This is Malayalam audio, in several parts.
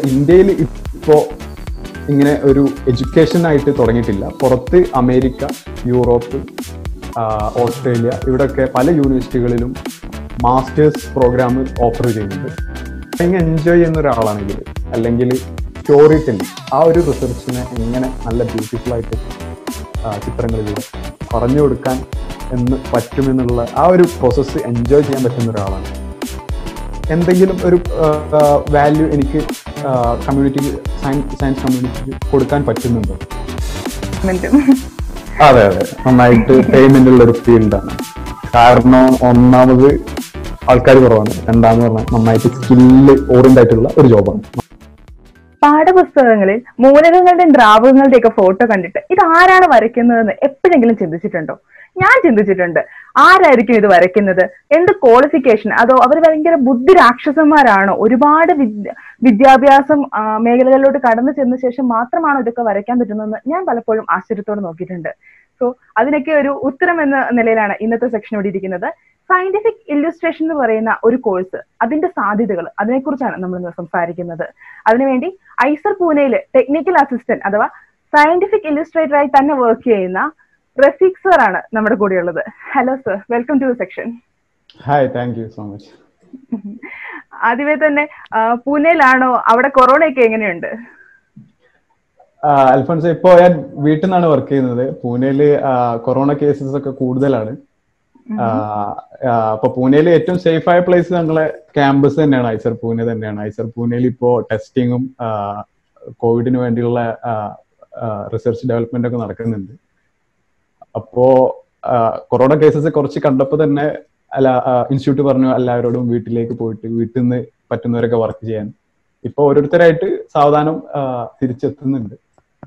ഇന്ത്യയിൽ ഇപ്പോ ഇങ്ങനെ ഒരു എഡ്യൂക്കേഷൻ ആയിട്ട് തുടങ്ങിയിട്ടില്ല പുറത്ത് അമേരിക്ക യൂറോപ്പ് ആ, ഓസ്ട്രേലിയ ഇവിടെയൊക്കെ പല യൂണിവേഴ്സിറ്റികളിലും മാസ്റ്റേഴ്സ് പ്രോഗ്രാം ഓഫർ ചെയ്യുന്നുണ്ട് ഭയങ്കര എൻജോയ് ചെയ്യുന്ന ഒരാളാണെങ്കിൽ അല്ലെങ്കിൽ സ്റ്റോറി ടെല്ലിംഗ് ആ ഒരു റിസർച്ചിനെ എങ്ങനെ നല്ല ബ്യൂട്ടിഫുൾ ആയിട്ട് ആ, ചിത്രങ്ങളിലൂടെ പറഞ്ഞു കൊടുക്കാൻ എന്ന് പറ്റുമെന്നുള്ള ആ ഒരു പ്രോസസ്സ് എൻജോയ് ചെയ്യാൻ പറ്റുന്ന ഒരാളാണ് എന്തെങ്കിലും ഒരു വാല്യൂ എനിക്ക് കമ്മ്യൂണിറ്റിക്ക് സയൻസ് സയൻസ് കമ്മ്യൂണിറ്റിക്ക് കൊടുക്കാൻ പറ്റുന്നുണ്ടോ അതെ അതെ നന്നായിട്ട് പേയ്മെന്റ് ഉള്ള ഒരു ഫീൽഡാണ് കാരണം ഒന്നാമത് ആൾക്കാർ കുറവാണ് രണ്ടാമത് പറഞ്ഞാൽ നന്നായിട്ട് സ്കില്ല് ഓറിയന്റ് ആയിട്ടുള്ള ഒരു ജോബാണ് പാഠപുസ്തകങ്ങളിൽ മൂലകങ്ങളുടെയും ദ്രാവകങ്ങളുടെയും ഒക്കെ ഫോട്ടോ കണ്ടിട്ട് ഇത് ആരാണ് വരയ്ക്കുന്നതെന്ന് എപ്പോഴെങ്കിലും ചിന്തിച്ചിട്ടുണ്ടോ ഞാൻ ചിന്തിച്ചിട്ടുണ്ട് ആരായിരിക്കും ഇത് വരയ്ക്കുന്നത് എന്ത് ക്വാളിഫിക്കേഷൻ അതോ അവർ ഭയങ്കര ബുദ്ധി രാക്ഷസന്മാരാണോ ഒരുപാട് വിദ്യ വിദ്യാഭ്യാസം ആ, മേഖലകളിലോട്ട് കടന്നു ചെന്ന ശേഷം മാത്രമാണോ ഇതൊക്കെ വരയ്ക്കാൻ പറ്റുന്നതെന്ന് ഞാൻ പലപ്പോഴും ആശ്ചര്യത്തോടെ നോക്കിയിട്ടുണ്ട് സോ അതിനൊക്കെ ഒരു ഉത്തരം എന്ന നിലയിലാണ് ഇന്നത്തെ സെക്ഷൻ ഇവിടെ ഇരിക്കുന്നത് സയന്റിഫിക് ഇല്ലുസ്ട്രേഷൻ എന്ന് പറയുന്ന ഒരു കോഴ്സ് അതിന്റെ സാധ്യതകൾ അതിനെക്കുറിച്ചാണ് നമ്മൾ ഇന്ന് സംസാരിക്കുന്നത് അതിനുവേണ്ടി ഐസർ പൂനെയിൽ ടെക്നിക്കൽ അസിസ്റ്റന്റ് അഥവാ സയന്റിഫിക് ഇല്ലുസ്ട്രേറ്ററായി തന്നെ വർക്ക് ചെയ്യുന്ന റഫീഖ് സർ ആണ് നമ്മുടെ കൂടെയുള്ളത് hello sir welcome to section hi thank you so much ആദ്യമേ തന്നെ ആ, പൂനെയിലാണോ അവിടെ കൊറോണ ഒക്കെ എങ്ങനെയുണ്ട് അൽഫോൺസ് ഇപ്പോ ഞാൻ വീട്ടിൽ നിന്നാണ് വർക്ക് ചെയ്യുന്നത് പൂനെയില് കൊറോണ കേസസ് ഒക്കെ കൂടുതലാണ് ആ, ആ, അപ്പൊ പൂനെയിൽ ഏറ്റവും സേഫ് ആയ പ്ലേസ് ഞങ്ങളെ ക്യാമ്പസ് തന്നെയാണ് ഐസർ പൂനെ തന്നെയാണ് ഐസർ പൂനെയിൽ ഇപ്പോ ടെസ്റ്റിങ്ങും കോവിഡിന് വേണ്ടിയുള്ള റിസർച്ച് ഡെവലപ്മെന്റ് ഒക്കെ നടക്കുന്നുണ്ട് അപ്പോ കൊറോണ കേസസ് കുറച്ച് കണ്ടപ്പോ തന്നെ അല്ല ഇൻസ്റ്റിറ്റ്യൂട്ട് പറഞ്ഞു എല്ലാവരോടും വീട്ടിലേക്ക് പോയിട്ട് വീട്ടിൽ നിന്ന് പറ്റുന്നവരൊക്കെ വർക്ക് ചെയ്യാൻ ഇപ്പൊ ഓരോരുത്തരായിട്ട് സാവധാനം ആ, തിരിച്ചെത്തുന്നുണ്ട്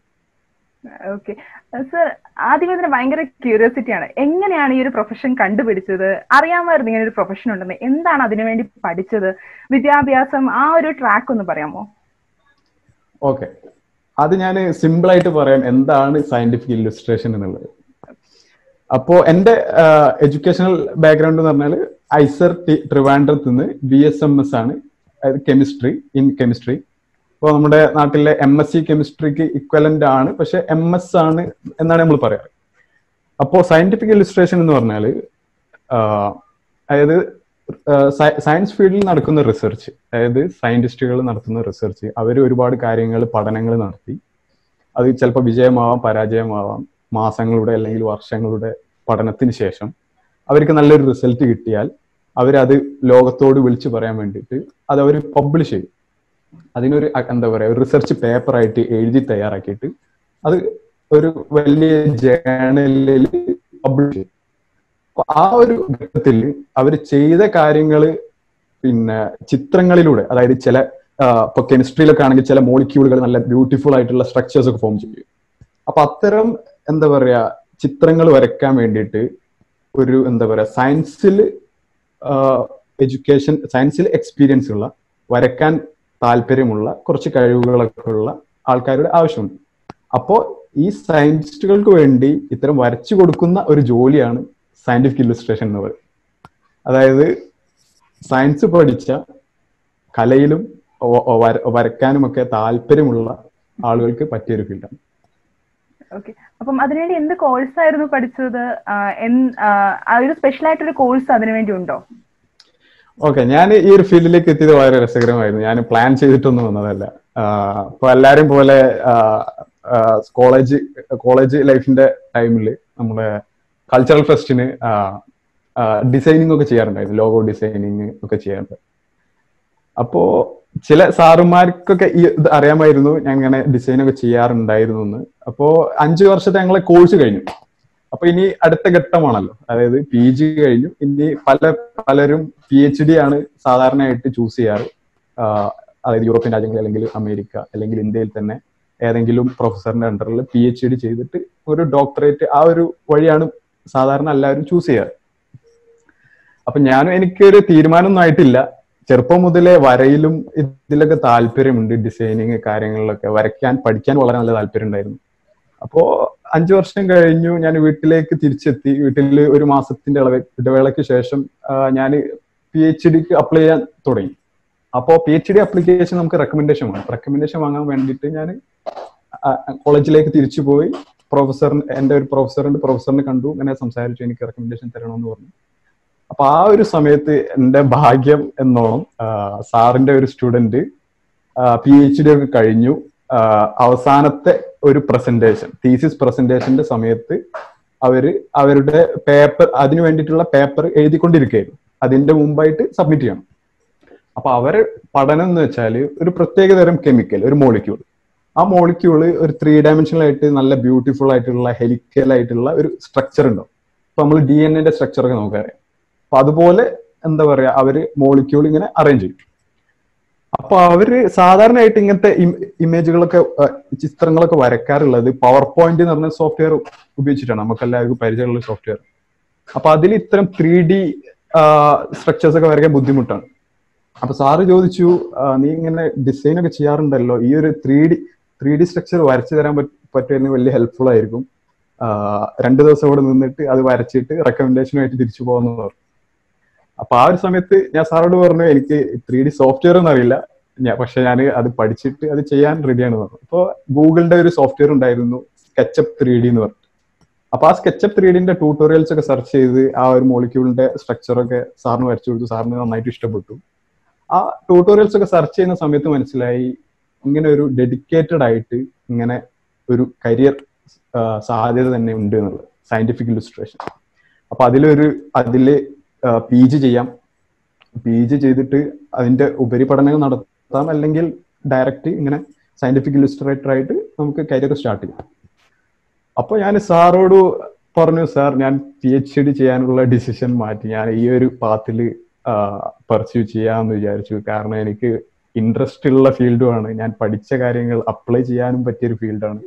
ഓക്കെ സർ ആദ്യമേ തന്നെ ഭയങ്കര ക്യൂരിയോസിറ്റി ആണ് എങ്ങനെയാണ് ഈ ഒരു പ്രൊഫഷൻ കണ്ടുപിടിച്ചത് അറിയാമായിരുന്നു ഇങ്ങനെ ഒരു പ്രൊഫഷൻ ഉണ്ടെന്ന് എന്താണ് അതിനുവേണ്ടി പഠിച്ചത് വിദ്യാഭ്യാസം ആ ഒരു ട്രാക്ക് ഒന്ന് പറയാമോ ഓക്കെ അത് ഞാൻ സിമ്പിൾ ആയിട്ട് പറയാം എന്താണ് സയന്റിഫിക് ഇല്ലുസ്ട്രേഷൻ എന്നുള്ളത് അപ്പോ എന്റെ എഡ്യൂക്കേഷണൽ ബാക്ക്ഗ്രൗണ്ട് എന്ന് പറഞ്ഞാൽ ഐസർ ടി- ട്രിവാൻഡ്രത്ത് നിന്ന് ബി എസ് എം എസ് ആണ് അതായത് കെമിസ്ട്രി ഇൻ കെമിസ്ട്രി ഇപ്പോൾ നമ്മുടെ നാട്ടിലെ എം എസ് സി കെമിസ്ട്രിക്ക് ഇക്വലന്റ് ആണ് പക്ഷെ എം എസ് ആണ് എന്നാണ് നമ്മൾ പറയാറ് അപ്പോൾ സയന്റിഫിക് ഇല്ലുസ്ട്രേഷൻ എന്ന് പറഞ്ഞാൽ അതായത് സയൻസ് ഫീൽഡിൽ നടക്കുന്ന റിസർച്ച് അതായത് സയന്റിസ്റ്റുകൾ നടത്തുന്ന റിസർച്ച് അവർ ഒരുപാട് കാര്യങ്ങൾ പഠനങ്ങൾ നടത്തി അത് ചിലപ്പോൾ വിജയമാവാം പരാജയമാവാം മാസങ്ങളുടെ അല്ലെങ്കിൽ വർഷങ്ങളുടെ പഠനത്തിന് ശേഷം അവർക്ക് നല്ലൊരു റിസൾട്ട് കിട്ടിയാൽ അവരത് ലോകത്തോട് വിളിച്ചു പറയാൻ വേണ്ടിയിട്ട് അത് അവർ പബ്ലിഷ് ചെയ്യും അതിനൊരു അ- എന്താ പറയാ ഒരു റിസർച്ച് പേപ്പർ ആയിട്ട് എഴുതി തയ്യാറാക്കിയിട്ട് അത് ഒരു വലിയ ജേണലിൽ പബ്ലിഷ് ചെയ്യും അപ്പൊ ആ ഒരു ഘട്ടത്തിൽ അവർ ചെയ്ത കാര്യങ്ങള് പിന്നെ ചിത്രങ്ങളിലൂടെ അതായത് ചില ആ, ഇപ്പൊ കെമിസ്ട്രിയിലൊക്കെ ആണെങ്കിൽ ചില മോളിക്യൂളുകൾ നല്ല ബ്യൂട്ടിഫുൾ ആയിട്ടുള്ള സ്ട്രക്ചേഴ്സ് ഒക്കെ ഫോം ചെയ്യും അപ്പൊ അത്തരം എന്താ പറയാ ചിത്രങ്ങൾ വരയ്ക്കാൻ വേണ്ടിയിട്ട് ഒരു എന്താ പറയാ സയൻസിൽ എഡ്യൂക്കേഷൻ സയൻസിൽ എക്സ്പീരിയൻസ് ഉള്ള വരയ്ക്കാൻ താല്പര്യമുള്ള കുറച്ച് കഴിവുകളൊക്കെ ഉള്ള ആൾക്കാരുടെ ആവശ്യമുണ്ട് അപ്പോ ഈ സയന്റിസ്റ്റുകൾക്ക് വേണ്ടി ഇത്തരം വരച്ചു കൊടുക്കുന്ന ഒരു ജോലിയാണ് സയന്റിഫിക് ഇല്ലുസ്ട്രേഷൻ എന്ന് പറയുന്നത് അതായത് സയൻസ് പഠിച്ച കലയിലും ഒ- ഒ- വര- വരയ്ക്കാനുമൊക്കെ താല്പര്യമുള്ള ആളുകൾക്ക് പറ്റിയൊരു ഫീൽഡാണ് ഓക്കെ അപ്പം അതിനുവേണ്ടി എന്ത് കോഴ്സ് ആയിരുന്നു പഠിച്ചത് ആ, എൻ- ആ, ആ ഒരു സ്പെഷ്യൽ ആയിട്ടൊരു കോഴ്സ് അതിനുവേണ്ടി ഉണ്ടോ ഓക്കെ ഞാൻ ഈ ഒരു ഫീൽഡിലേക്ക് എത്തിയത് വളരെ രസകരമായിരുന്നു ഞാൻ പ്ലാൻ ചെയ്തിട്ടൊന്നും വന്നതല്ല ആഹ് ഇപ്പൊ എല്ലാരും പോലെ കോളേജ് കോളേജ് ലൈഫിന്റെ ടൈമിൽ നമ്മുടെ കൾച്ചറൽ ഫെസ്റ്റിന് ഡിസൈനിങ് ഒക്കെ ചെയ്യാറുണ്ടായിരുന്നു ലോഗോ ഡിസൈനിങ് ഒക്കെ ചെയ്യാറുണ്ട് അപ്പോ ചില സാറുമാർക്കൊക്കെ ഈ ഇത് അറിയാമായിരുന്നു ഞാൻ ഇങ്ങനെ ഡിസൈൻ ഒക്കെ ചെയ്യാറുണ്ടായിരുന്നു എന്ന് അപ്പോ അഞ്ചു വർഷത്തെ ഞങ്ങളെ കോഴ്സ് കഴിഞ്ഞു അപ്പൊ ഇനി അടുത്ത ഘട്ടമാണല്ലോ അതായത് പി ജി കഴിഞ്ഞു ഇനി പല പലരും പി എച്ച് ഡി ആണ് സാധാരണയായിട്ട് ചൂസ് ചെയ്യാറ് ആഹ് അതായത് യൂറോപ്യൻ രാജ്യങ്ങൾ അല്ലെങ്കിൽ അമേരിക്ക അല്ലെങ്കിൽ ഇന്ത്യയിൽ തന്നെ ഏതെങ്കിലും പ്രൊഫസറിന്റെ അണ്ടറിൽ പി എച്ച് ഡി ചെയ്തിട്ട് ഒരു ഡോക്ടറേറ്റ് ആ ഒരു വഴിയാണ് സാധാരണ എല്ലാവരും ചൂസ് ചെയ്യാറ് അപ്പൊ ഞാനും എനിക്കൊരു തീരുമാനമൊന്നും ആയിട്ടില്ല ചെറുപ്പം മുതലേ വരയിലും ഇതിലൊക്കെ താല്പര്യമുണ്ട് ഡിസൈനിങ് കാര്യങ്ങളിലൊക്കെ വരയ്ക്കാൻ പഠിക്കാൻ വളരെ നല്ല താല്പര്യം ഉണ്ടായിരുന്നു അപ്പോ അഞ്ചു വർഷം കഴിഞ്ഞു ഞാൻ വീട്ടിലേക്ക് തിരിച്ചെത്തി വീട്ടിൽ ഒരു മാസത്തിന്റെ ഇളവ ഇടവേളയ്ക്ക് ശേഷം ഞാൻ പി എച്ച് ഡിക്ക് അപ്ലൈ ചെയ്യാൻ തുടങ്ങി അപ്പോൾ പി എച്ച് ഡി അപ്ലിക്കേഷൻ നമുക്ക് റെക്കമെൻഡേഷൻ വേണം റെക്കമെൻഡേഷൻ വാങ്ങാൻ വേണ്ടിയിട്ട് ഞാൻ കോളേജിലേക്ക് തിരിച്ചു പോയി പ്രൊഫസറിന് എൻ്റെ ഒരു പ്രൊഫസറുണ്ട് പ്രൊഫസറിനെ കണ്ടു ഇങ്ങനെ സംസാരിച്ചു എനിക്ക് റെക്കമെൻഡേഷൻ തരണമെന്ന് പറഞ്ഞു അപ്പൊ ആ ഒരു സമയത്ത് എൻ്റെ ഭാഗ്യം എന്നോണം സാറിന്റെ ഒരു സ്റ്റുഡന്റ് പി എച്ച് ഡി ഒക്കെ കഴിഞ്ഞു ആ, അവസാനത്തെ ഒരു പ്രസന്റേഷൻ തീസിസ് പ്രസന്റേഷന്റെ സമയത്ത് അവര് അവരുടെ പേപ്പർ അതിനു വേണ്ടിയിട്ടുള്ള പേപ്പർ എഴുതിക്കൊണ്ടിരിക്കുകയായിരുന്നു അതിന്റെ മുമ്പായിട്ട് സബ്മിറ്റ് ചെയ്യണം അപ്പൊ അവരെ പഠനം എന്ന് വെച്ചാല് ഒരു പ്രത്യേക തരം കെമിക്കൽ ഒരു മോളിക്യൂൾ ആ മോളിക്യൂള് ഒരു ത്രീ ഡയമെൻഷനൽ ആയിട്ട് നല്ല ബ്യൂട്ടിഫുൾ ആയിട്ടുള്ള ഹെലിക്കൽ ആയിട്ടുള്ള ഒരു സ്ട്രക്ചർ ഉണ്ടാവും ഇപ്പൊ നമ്മൾ ഡി എൻ എന്റെ സ്ട്രക്ചർ ഒക്കെ നമുക്കറിയാം അപ്പൊ അതുപോലെ എന്താ പറയാ അവര് മോളിക്യൂൾ ഇങ്ങനെ അറേഞ്ച് ചെയ്യും അപ്പൊ അവര് സാധാരണയായിട്ട് ഇങ്ങനത്തെ ഇമേജുകളൊക്കെ ചിത്രങ്ങളൊക്കെ വരക്കാറുള്ളത് പവർ പോയിന്റ് എന്ന് പറഞ്ഞ സോഫ്റ്റ്വെയർ ഉപയോഗിച്ചിട്ടാണ് നമുക്ക് എല്ലാവർക്കും പരിചയമുള്ള സോഫ്റ്റ്വെയർ അപ്പൊ അതിൽ ഇത്തരം ത്രീ ഡി സ്ട്രക്ചേഴ്സ് ഒക്കെ വരയ്ക്കാൻ ബുദ്ധിമുട്ടാണ് അപ്പൊ സാറ് ചോദിച്ചു ആ, നീ ഇങ്ങനെ ഡിസൈൻ ഒക്കെ ചെയ്യാറുണ്ടല്ലോ ഈ ഒരു three D three D structure വരച്ചു തരാൻ പറ്റുമെന്ന് വലിയ ഹെൽപ്ഫുൾ ആയിരിക്കും ആ, രണ്ടു ദിവസം ഇവിടെ നിന്നിട്ട് അത് വരച്ചിട്ട് റെക്കമെൻഡേഷനുമായിട്ട് തിരിച്ചു പോകുന്നു പറഞ്ഞു അപ്പൊ ആ ഒരു സമയത്ത് ഞാൻ സാറോട് പറഞ്ഞു എനിക്ക് ത്രീ ഡി സോഫ്റ്റ്വെയർ ഒന്നും അറിയില്ല ഞാൻ പക്ഷെ ഞാൻ അത് പഠിച്ചിട്ട് അത് ചെയ്യാൻ റെഡിയാണ് പറഞ്ഞു അപ്പോൾ ഗൂഗിളിന്റെ ഒരു സോഫ്റ്റ്വെയർ ഉണ്ടായിരുന്നു സ്കെച്ചപ്പ് ത്രീ ഡി എന്ന് പറഞ്ഞു അപ്പൊ ആ സ്കെച്ചപ്പ് ത്രീ ഡിന്റെ ട്യൂട്ടോറിയൽസ് ഒക്കെ സെർച്ച് ചെയ്ത് ആ ഒരു മോളിക്യൂളിന്റെ സ്ട്രക്ചർ ഒക്കെ സാറിന് വരച്ചു കൊടുത്തു സാറിന് നന്നായിട്ട് ഇഷ്ടപ്പെട്ടു ആ ട്യൂട്ടോറിയൽസ് ഒക്കെ സെർച്ച് ചെയ്യുന്ന സമയത്ത് മനസ്സിലായി ഇങ്ങനെ ഒരു ഡെഡിക്കേറ്റഡ് ആയിട്ട് ഇങ്ങനെ ഒരു കരിയർ സാധ്യത തന്നെ ഉണ്ട് എന്നുള്ളത് സയന്റിഫിക് ഇലുസ്ട്രേഷൻ അപ്പൊ അതിലൊരു അതില് പി ജി ചെയ്യാം പി ജി ചെയ്തിട്ട് അതിന്റെ ഉപരിപഠനങ്ങൾ നടത്താം അല്ലെങ്കിൽ ഡയറക്റ്റ് ഇങ്ങനെ സയന്റിഫിക് ഇലുസ്ട്രേറ്റർ ആയിട്ട് നമുക്ക് കരിയർ സ്റ്റാർട്ട് ചെയ്യാം അപ്പൊ ഞാൻ സാറോട് പറഞ്ഞു സാർ ഞാൻ പി എച്ച് ഡി ചെയ്യാനുള്ള ഡിസിഷൻ മാറ്റി ഞാൻ ഈ ഒരു പാത്തിൽ പെർസ്യൂ ചെയ്യാമെന്ന് വിചാരിച്ചു കാരണം എനിക്ക് ഇൻട്രസ്റ്റ് ഉള്ള ഫീൽഡുമാണ് ഞാൻ പഠിച്ച കാര്യങ്ങൾ അപ്ലൈ ചെയ്യാനും പറ്റിയൊരു ഫീൽഡാണ്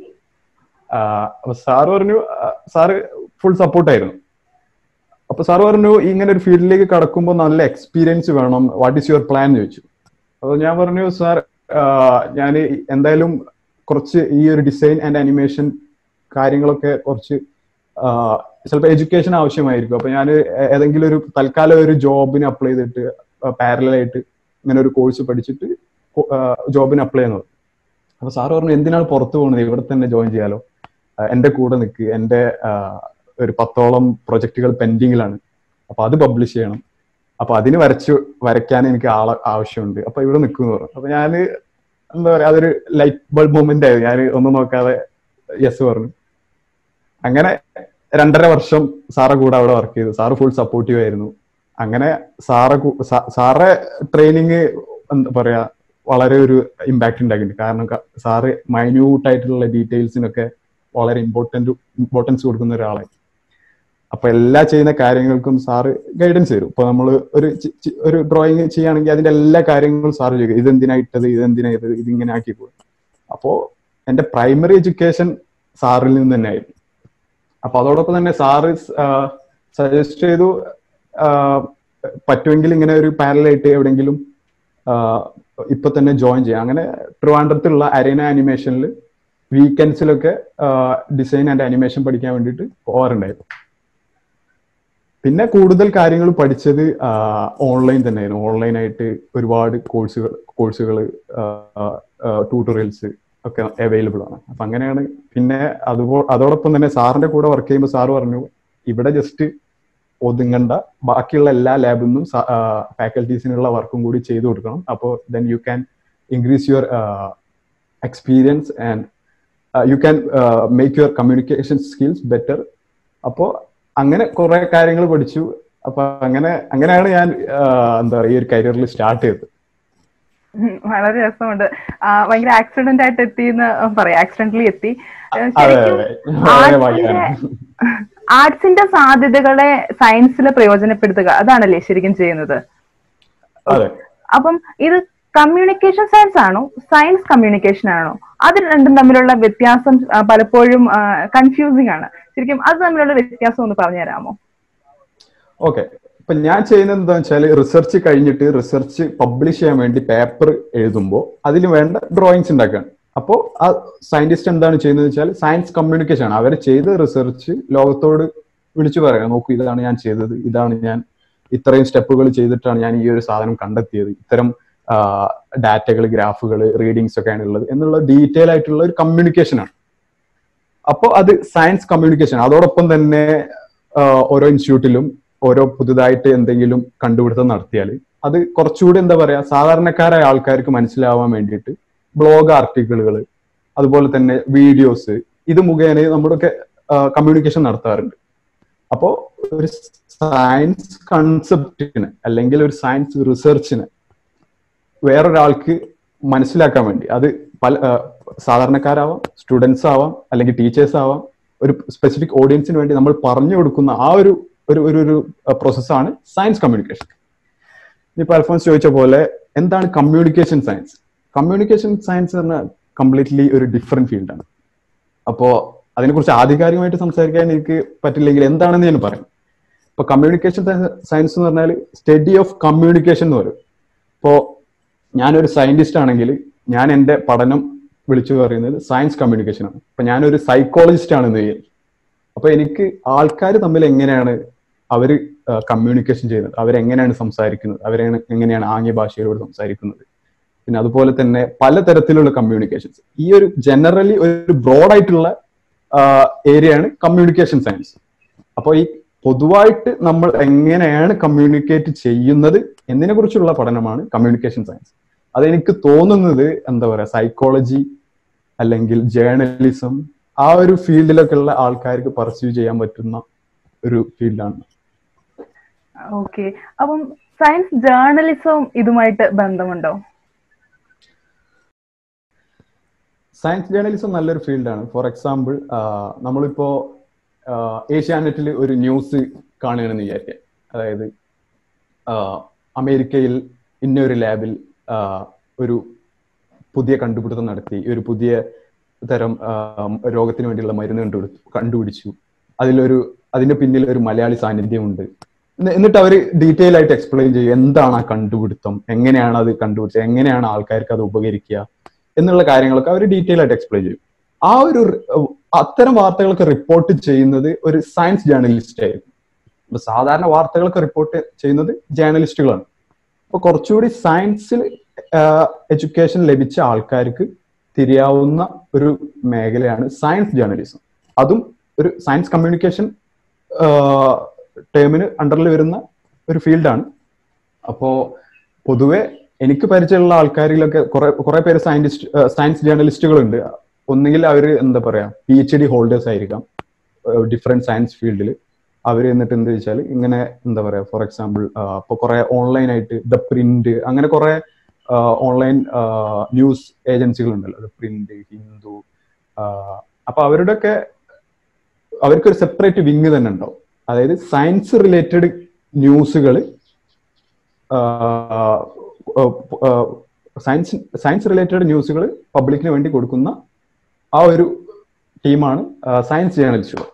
അപ്പൊ സാറ് പറഞ്ഞു സാറ് ഫുൾ സപ്പോർട്ടായിരുന്നു അപ്പൊ സാർ പറഞ്ഞു ഇങ്ങനെ ഒരു ഫീൽഡിലേക്ക് കടക്കുമ്പോൾ നല്ല എക്സ്പീരിയൻസ് വേണം വാട്ട് ഈസ് യുവർ പ്ലാൻ ചോദിച്ചു അപ്പൊ ഞാൻ പറഞ്ഞു സാർ ഞാൻ എന്തായാലും കുറച്ച് ഈ ഒരു ഡിസൈൻ ആൻഡ് അനിമേഷൻ കാര്യങ്ങളൊക്കെ കുറച്ച് ചിലപ്പോൾ എഡ്യൂക്കേഷൻ ആവശ്യമായിരിക്കും അപ്പൊ ഞാൻ ഏതെങ്കിലും ഒരു തൽക്കാലം ഒരു ജോബിന് അപ്ലൈ ചെയ്തിട്ട് പാരലായിട്ട് ഇങ്ങനെ ഒരു കോഴ്സ് പഠിച്ചിട്ട് ജോബിന് അപ്ലൈ ചെയ്യുന്നത് അപ്പൊ സാർ പറഞ്ഞു എന്തിനാണ് പുറത്തു പോകുന്നത് ഇവിടെ തന്നെ ജോയിൻ ചെയ്യാലോ എന്റെ കൂടെ നിൽക്ക് എന്റെ ഒരു പത്തോളം പ്രൊജക്ടുകൾ പെൻഡിങ്ങിലാണ് അപ്പൊ അത് പബ്ലിഷ് ചെയ്യണം അപ്പൊ അതിന് വരച്ചു വരയ്ക്കാൻ എനിക്ക് ആളെ ആവശ്യമുണ്ട് അപ്പൊ ഇവിടെ നിൽക്കുന്നു പറഞ്ഞു അപ്പൊ ഞാൻ എന്താ പറയാ അതൊരു ലൈറ്റ് ബൾബ് മൊമെന്റ് ആയിരുന്നു ഞാൻ ഒന്നും നോക്കാതെ യെസ് പറഞ്ഞു അങ്ങനെ രണ്ടര വർഷം സാറെ കൂടെ അവിടെ വർക്ക് ചെയ്തു സാറ് ഫുൾ സപ്പോർട്ടീവ് ആയിരുന്നു അങ്ങനെ സാറെ സാറെ ട്രെയിനിങ് എന്താ പറയാ വളരെ ഒരു ഇമ്പാക്ട് ഉണ്ടാക്കിയിട്ടുണ്ട് കാരണം സാറ് മൈന്യൂട്ട് ആയിട്ടുള്ള ഡീറ്റെയിൽസിനൊക്കെ വളരെ ഇമ്പോർട്ടന്റ് ഇമ്പോർട്ടൻസ് കൊടുക്കുന്ന ഒരാളായി അപ്പൊ എല്ലാ ചെയ്യുന്ന കാര്യങ്ങൾക്കും സാറ് ഗൈഡൻസ് തരും ഇപ്പൊ നമ്മൾ ഒരു ഒരു ഡ്രോയിങ് ചെയ്യുകയാണെങ്കിൽ അതിന്റെ എല്ലാ കാര്യങ്ങളും സാറ് ചെയ്യും ഇതെന്തിനാ ഇട്ടത് ഇതെന്തിനാ ഇത് ഇതിങ്ങനെ ആക്കി പോകും അപ്പോ എന്റെ പ്രൈമറി എഡ്യൂക്കേഷൻ സാറിൽ നിന്ന് തന്നെ ആയിരുന്നു അപ്പൊ അതോടൊപ്പം തന്നെ സാറ് സജസ്റ്റ് ചെയ്തു പറ്റുമെങ്കിൽ ഇങ്ങനെ ഒരു പാരലായിട്ട് എവിടെയെങ്കിലും ഇപ്പൊ തന്നെ ജോയിൻ ചെയ്യാം അങ്ങനെ ട്രിവാൻഡ്രത്തുള്ള അരീന ആനിമേഷനിൽ വീക്കെൻഡ്സിലൊക്കെ ഡിസൈൻ ആൻഡ് അനിമേഷൻ പഠിക്കാൻ വേണ്ടിയിട്ട് പോകാറുണ്ടായിരുന്നു പിന്നെ കൂടുതൽ കാര്യങ്ങൾ പഠിച്ചത് ഓൺലൈൻ തന്നെയായിരുന്നു ഓൺലൈനായിട്ട് ഒരുപാട് കോഴ്സുകൾ കോഴ്സുകൾ ട്യൂട്ടോറിയൽസ് ഒക്കെ അവൈലബിൾ ആണ് അപ്പൊ അങ്ങനെയാണ് പിന്നെ അതുപോ അതോടൊപ്പം തന്നെ സാറിന്റെ കൂടെ വർക്ക് ചെയ്യുമ്പോൾ സാറ് പറഞ്ഞു ഇവിടെ ജസ്റ്റ് ഒതുങ്ങണ്ട ബാക്കിയുള്ള എല്ലാ ലാബിൽ നിന്നും ഫാക്കൽറ്റീസിനുള്ള വർക്കും കൂടി ചെയ്തു കൊടുക്കണം അപ്പോൾ then you can increase your experience and you can make your communication skills better അപ്പോൾ അങ്ങനെ കുറെ കാര്യങ്ങൾ പഠിച്ചു അപ്പൊ അങ്ങനെ അങ്ങനെയാണ് ഞാൻ എന്താ പറയുക ഈ ഒരു കരിയറിൽ സ്റ്റാർട്ട് ചെയ്തത് വളരെ രസമുണ്ട് ഭയങ്കര ആക്സിഡന്റ് ആയിട്ട് എത്തി എന്ന് പറയാം ആക്സിഡന്റലി എത്തി ആർട്സിന്റെ സാധ്യതകളെ സയൻസിൽ പ്രയോജനപ്പെടുത്തുക അതാണല്ലേ ശരിക്കും ചെയ്യുന്നത് അപ്പം ഇത് കമ്മ്യൂണിക്കേഷൻ സയൻസ് ആണോ സയൻസ് കമ്മ്യൂണിക്കേഷൻ ആണോ അത് രണ്ടും തമ്മിലുള്ള വ്യത്യാസം പലപ്പോഴും കൺഫ്യൂസിങ് ആണ് ശരിക്കും അത് തമ്മിലുള്ള വ്യത്യാസം ഒന്ന് പറഞ്ഞു തരാമോ ഓക്കെ ഇപ്പൊ ഞാൻ ചെയ്യുന്നത് എന്താ വെച്ചാൽ റിസർച്ച് കഴിഞ്ഞിട്ട് റിസർച്ച് പബ്ലിഷ് ചെയ്യാൻ വേണ്ടി പേപ്പർ എഴുതുമ്പോൾ അതിന് വേണ്ട ഡ്രോയിങ്സ് ഉണ്ടാക്കുകയാണ് അപ്പോൾ ആ സയന്റിസ്റ്റ് എന്താണ് ചെയ്യുന്നത് വെച്ചാൽ സയൻസ് കമ്മ്യൂണിക്കേഷൻ ആണ് അവർ ചെയ്ത റിസർച്ച് ലോകത്തോട് വിളിച്ചു പറയാം നോക്കൂ ഇതാണ് ഞാൻ ചെയ്തത് ഇതാണ് ഞാൻ ഇത്രയും സ്റ്റെപ്പുകൾ ചെയ്തിട്ടാണ് ഞാൻ ഈ ഒരു സാധനം കണ്ടെത്തിയത് ഇത്തരം ഡാറ്റകൾ ഗ്രാഫുകൾ റീഡിങ്സ് ഒക്കെയാണ് ഉള്ളത് എന്നുള്ള ഡീറ്റെയിൽ ആയിട്ടുള്ള ഒരു കമ്മ്യൂണിക്കേഷൻ ആണ് അപ്പോൾ അത് സയൻസ് കമ്മ്യൂണിക്കേഷൻ അതോടൊപ്പം തന്നെ ആഹ് ഓരോ ഇൻസ്റ്റിറ്റ്യൂട്ടിലും ഓരോ പുതുതായിട്ട് എന്തെങ്കിലും കണ്ടുപിടുത്തം നടത്തിയാൽ അത് കുറച്ചുകൂടി എന്താ പറയാ സാധാരണക്കാരായ ആൾക്കാർക്ക് മനസ്സിലാവാൻ വേണ്ടിയിട്ട് ബ്ലോഗ് ആർട്ടിക്കിളുകൾ അതുപോലെ തന്നെ വീഡിയോസ് ഇത് മുഖേന നമ്മുടെയൊക്കെ കമ്മ്യൂണിക്കേഷൻ നടത്താറുണ്ട് അപ്പോ ഒരു സയൻസ് കൺസെപ്റ്റിന് അല്ലെങ്കിൽ ഒരു സയൻസ് റിസർച്ചിന് വേറൊരാൾക്ക് മനസ്സിലാക്കാൻ വേണ്ടി അത് പല ആ, സാധാരണക്കാരാവാം സ്റ്റുഡൻസ് ആവാം അല്ലെങ്കിൽ ടീച്ചേഴ്സ് ആവാം ഒരു സ്പെസിഫിക് ഓഡിയൻസിന് വേണ്ടി നമ്മൾ പറഞ്ഞു കൊടുക്കുന്ന ആ ഒരു ഒരു ഒരു ഒരു പ്രോസസ്സാണ് സയൻസ് കമ്മ്യൂണിക്കേഷൻ ഇപ്പൊ അൽഫോൻസ് ചോദിച്ച പോലെ എന്താണ് കമ്മ്യൂണിക്കേഷൻ സയൻസ് കമ്മ്യൂണിക്കേഷൻ സയൻസ് പറഞ്ഞാൽ കംപ്ലീറ്റ്ലി ഒരു ഡിഫറെന്റ് ഫീൽഡാണ് അപ്പോ അതിനെക്കുറിച്ച് ആധികാരികമായിട്ട് സംസാരിക്കാൻ എനിക്ക് പറ്റില്ലെങ്കിൽ എന്താണെന്ന് ഞാൻ പറയും ഇപ്പൊ കമ്മ്യൂണിക്കേഷൻ സയൻസ് എന്ന് പറഞ്ഞാൽ സ്റ്റഡി ഓഫ് കമ്മ്യൂണിക്കേഷൻ എന്ന് പറയും ഇപ്പോ ഞാനൊരു സയന്റിസ്റ്റ് ആണെങ്കിൽ ഞാൻ എൻ്റെ പഠനം വിളിച്ചു പറയുന്നത് സയൻസ് കമ്മ്യൂണിക്കേഷൻ ആണ് ഇപ്പൊ ഞാനൊരു സൈക്കോളജിസ്റ്റ് ആണെന്ന് വിചാരിക്കും അപ്പൊ എനിക്ക് ആൾക്കാർ തമ്മിൽ എങ്ങനെയാണ് അവര് കമ്മ്യൂണിക്കേഷൻ ചെയ്യുന്നത് അവരെങ്ങനെയാണ് സംസാരിക്കുന്നത് അവരെങ്ങനെ എങ്ങനെയാണ് ആംഗ്യ ഭാഷയിലൂടെ സംസാരിക്കുന്നത് പിന്നെ അതുപോലെ തന്നെ പലതരത്തിലുള്ള കമ്മ്യൂണിക്കേഷൻസ് ഈ ഒരു ജനറലി ഒരു ബ്രോഡ് ആയിട്ടുള്ള ഏരിയയാണ് കമ്മ്യൂണിക്കേഷൻ സയൻസ് അപ്പോൾ ഈ പൊതുവായിട്ട് നമ്മൾ എങ്ങനെയാണ് കമ്മ്യൂണിക്കേറ്റ് ചെയ്യുന്നത് എന്നതിനെ കുറിച്ചുള്ള പഠനമാണ് കമ്മ്യൂണിക്കേഷൻ സയൻസ് അതെനിക്ക് തോന്നുന്നത് എന്താ പറയാ സൈക്കോളജി അല്ലെങ്കിൽ ജേർണലിസം ആ ഒരു ഫീൽഡിലൊക്കെ ഉള്ള ആൾക്കാർക്ക് പർസ്യൂ ചെയ്യാൻ പറ്റുന്ന ഒരു ഫീൽഡാണ് ഓക്കെ അപ്പം സയൻസ് ജേർണലിസവും ഇതുമായിട്ട് ബന്ധമുണ്ടോ സയൻസ് ജേർണലിസം നല്ലൊരു ഫീൽഡാണ് ഫോർ എക്സാമ്പിൾ നമ്മളിപ്പോ ഏഷ്യാനെറ്റിൽ ഒരു ന്യൂസ് കാണുകയാണെന്ന് വിചാരിക്കാം അതായത് ആഹ് അമേരിക്കയിൽ ഇന്നൊരു ലാബിൽ ആഹ് ഒരു പുതിയ കണ്ടുപിടുത്തം നടത്തി ഒരു പുതിയ തരം ആഹ് രോഗത്തിന് വേണ്ടിയുള്ള മരുന്ന് കണ്ടുപിടി കണ്ടുപിടിച്ചു അതിലൊരു അതിന്റെ പിന്നിൽ ഒരു മലയാളി സാന്നിധ്യമുണ്ട് എന്നി- എന്നിട്ട് അവർ ഡീറ്റെയിൽ ആയിട്ട് എക്സ്പ്ലെയിൻ ചെയ്യും എന്താണ് ആ കണ്ടുപിടുത്തം എങ്ങനെയാണ് അത് കണ്ടുപിടിച്ചത് എങ്ങനെയാണ് ആൾക്കാർക്ക് അത് ഉപകരിക്കുക എന്നുള്ള കാര്യങ്ങളൊക്കെ അവർ ഡീറ്റെയിൽ ആയിട്ട് എക്സ്പ്ലെയിൻ ചെയ്യും ആ ഒരു റി- അത്തരം വാർത്തകളൊക്കെ റിപ്പോർട്ട് ചെയ്യുന്നത് ഒരു സയൻസ് ജേർണലിസ്റ്റ് ആയിരുന്നു അപ്പൊ സാധാരണ വാർത്തകളൊക്കെ റിപ്പോർട്ട് ചെയ്യുന്നത് ജേർണലിസ്റ്റുകളാണ് അപ്പൊ കുറച്ചുകൂടി സയൻസിൽ എഡ്യൂക്കേഷൻ ലഭിച്ച ആൾക്കാർക്ക് തിരിയാവുന്ന ഒരു മേഖലയാണ് സയൻസ് ജേർണലിസം അതും ഒരു സയൻസ് കമ്മ്യൂണിക്കേഷൻ ടേമിന് അണ്ടറിൽ വരുന്ന ഒരു ഫീൽഡാണ് അപ്പോ പൊതുവെ എനിക്ക് പരിചയമുള്ള ആൾക്കാരിലൊക്കെ കുറെ കുറെ പേര് സയന്റിസ്റ്റ് സയൻസ് ജേർണലിസ്റ്റുകളുണ്ട് ഒന്നുകിൽ അവർ എന്താ പറയാ പി എച്ച് ഡി ഹോൾഡേഴ്സ് ആയിരിക്കാം ഡിഫറെന്റ് സയൻസ് ഫീൽഡിൽ അവർ എന്നിട്ട് എന്ത് വെച്ചാൽ ഇങ്ങനെ എന്താ പറയാ ഫോർ എക്സാമ്പിൾ ഇപ്പൊ കുറെ ഓൺലൈൻ ആയിട്ട് ദ പ്രിന്റ് അങ്ങനെ കുറെ ഓൺലൈൻ ന്യൂസ് ഏജൻസികൾ ഉണ്ടല്ലോ ദ പ്രിന്റ് ഹിന്ദു ആഹ് അപ്പൊ അവരുടെയൊക്കെ അവർക്കൊരു സെപ്പറേറ്റ് വിങ് തന്നെ ഉണ്ടാവും അതായത് സയൻസ് റിലേറ്റഡ് ന്യൂസുകൾ സയൻസ് സയൻസ് റിലേറ്റഡ് ന്യൂസുകൾ പബ്ലിക്കിന് വേണ്ടി കൊടുക്കുന്ന ആ ഒരു ടീമാണ് സയൻസ് ജേർണലിസ്റ്റുകൾ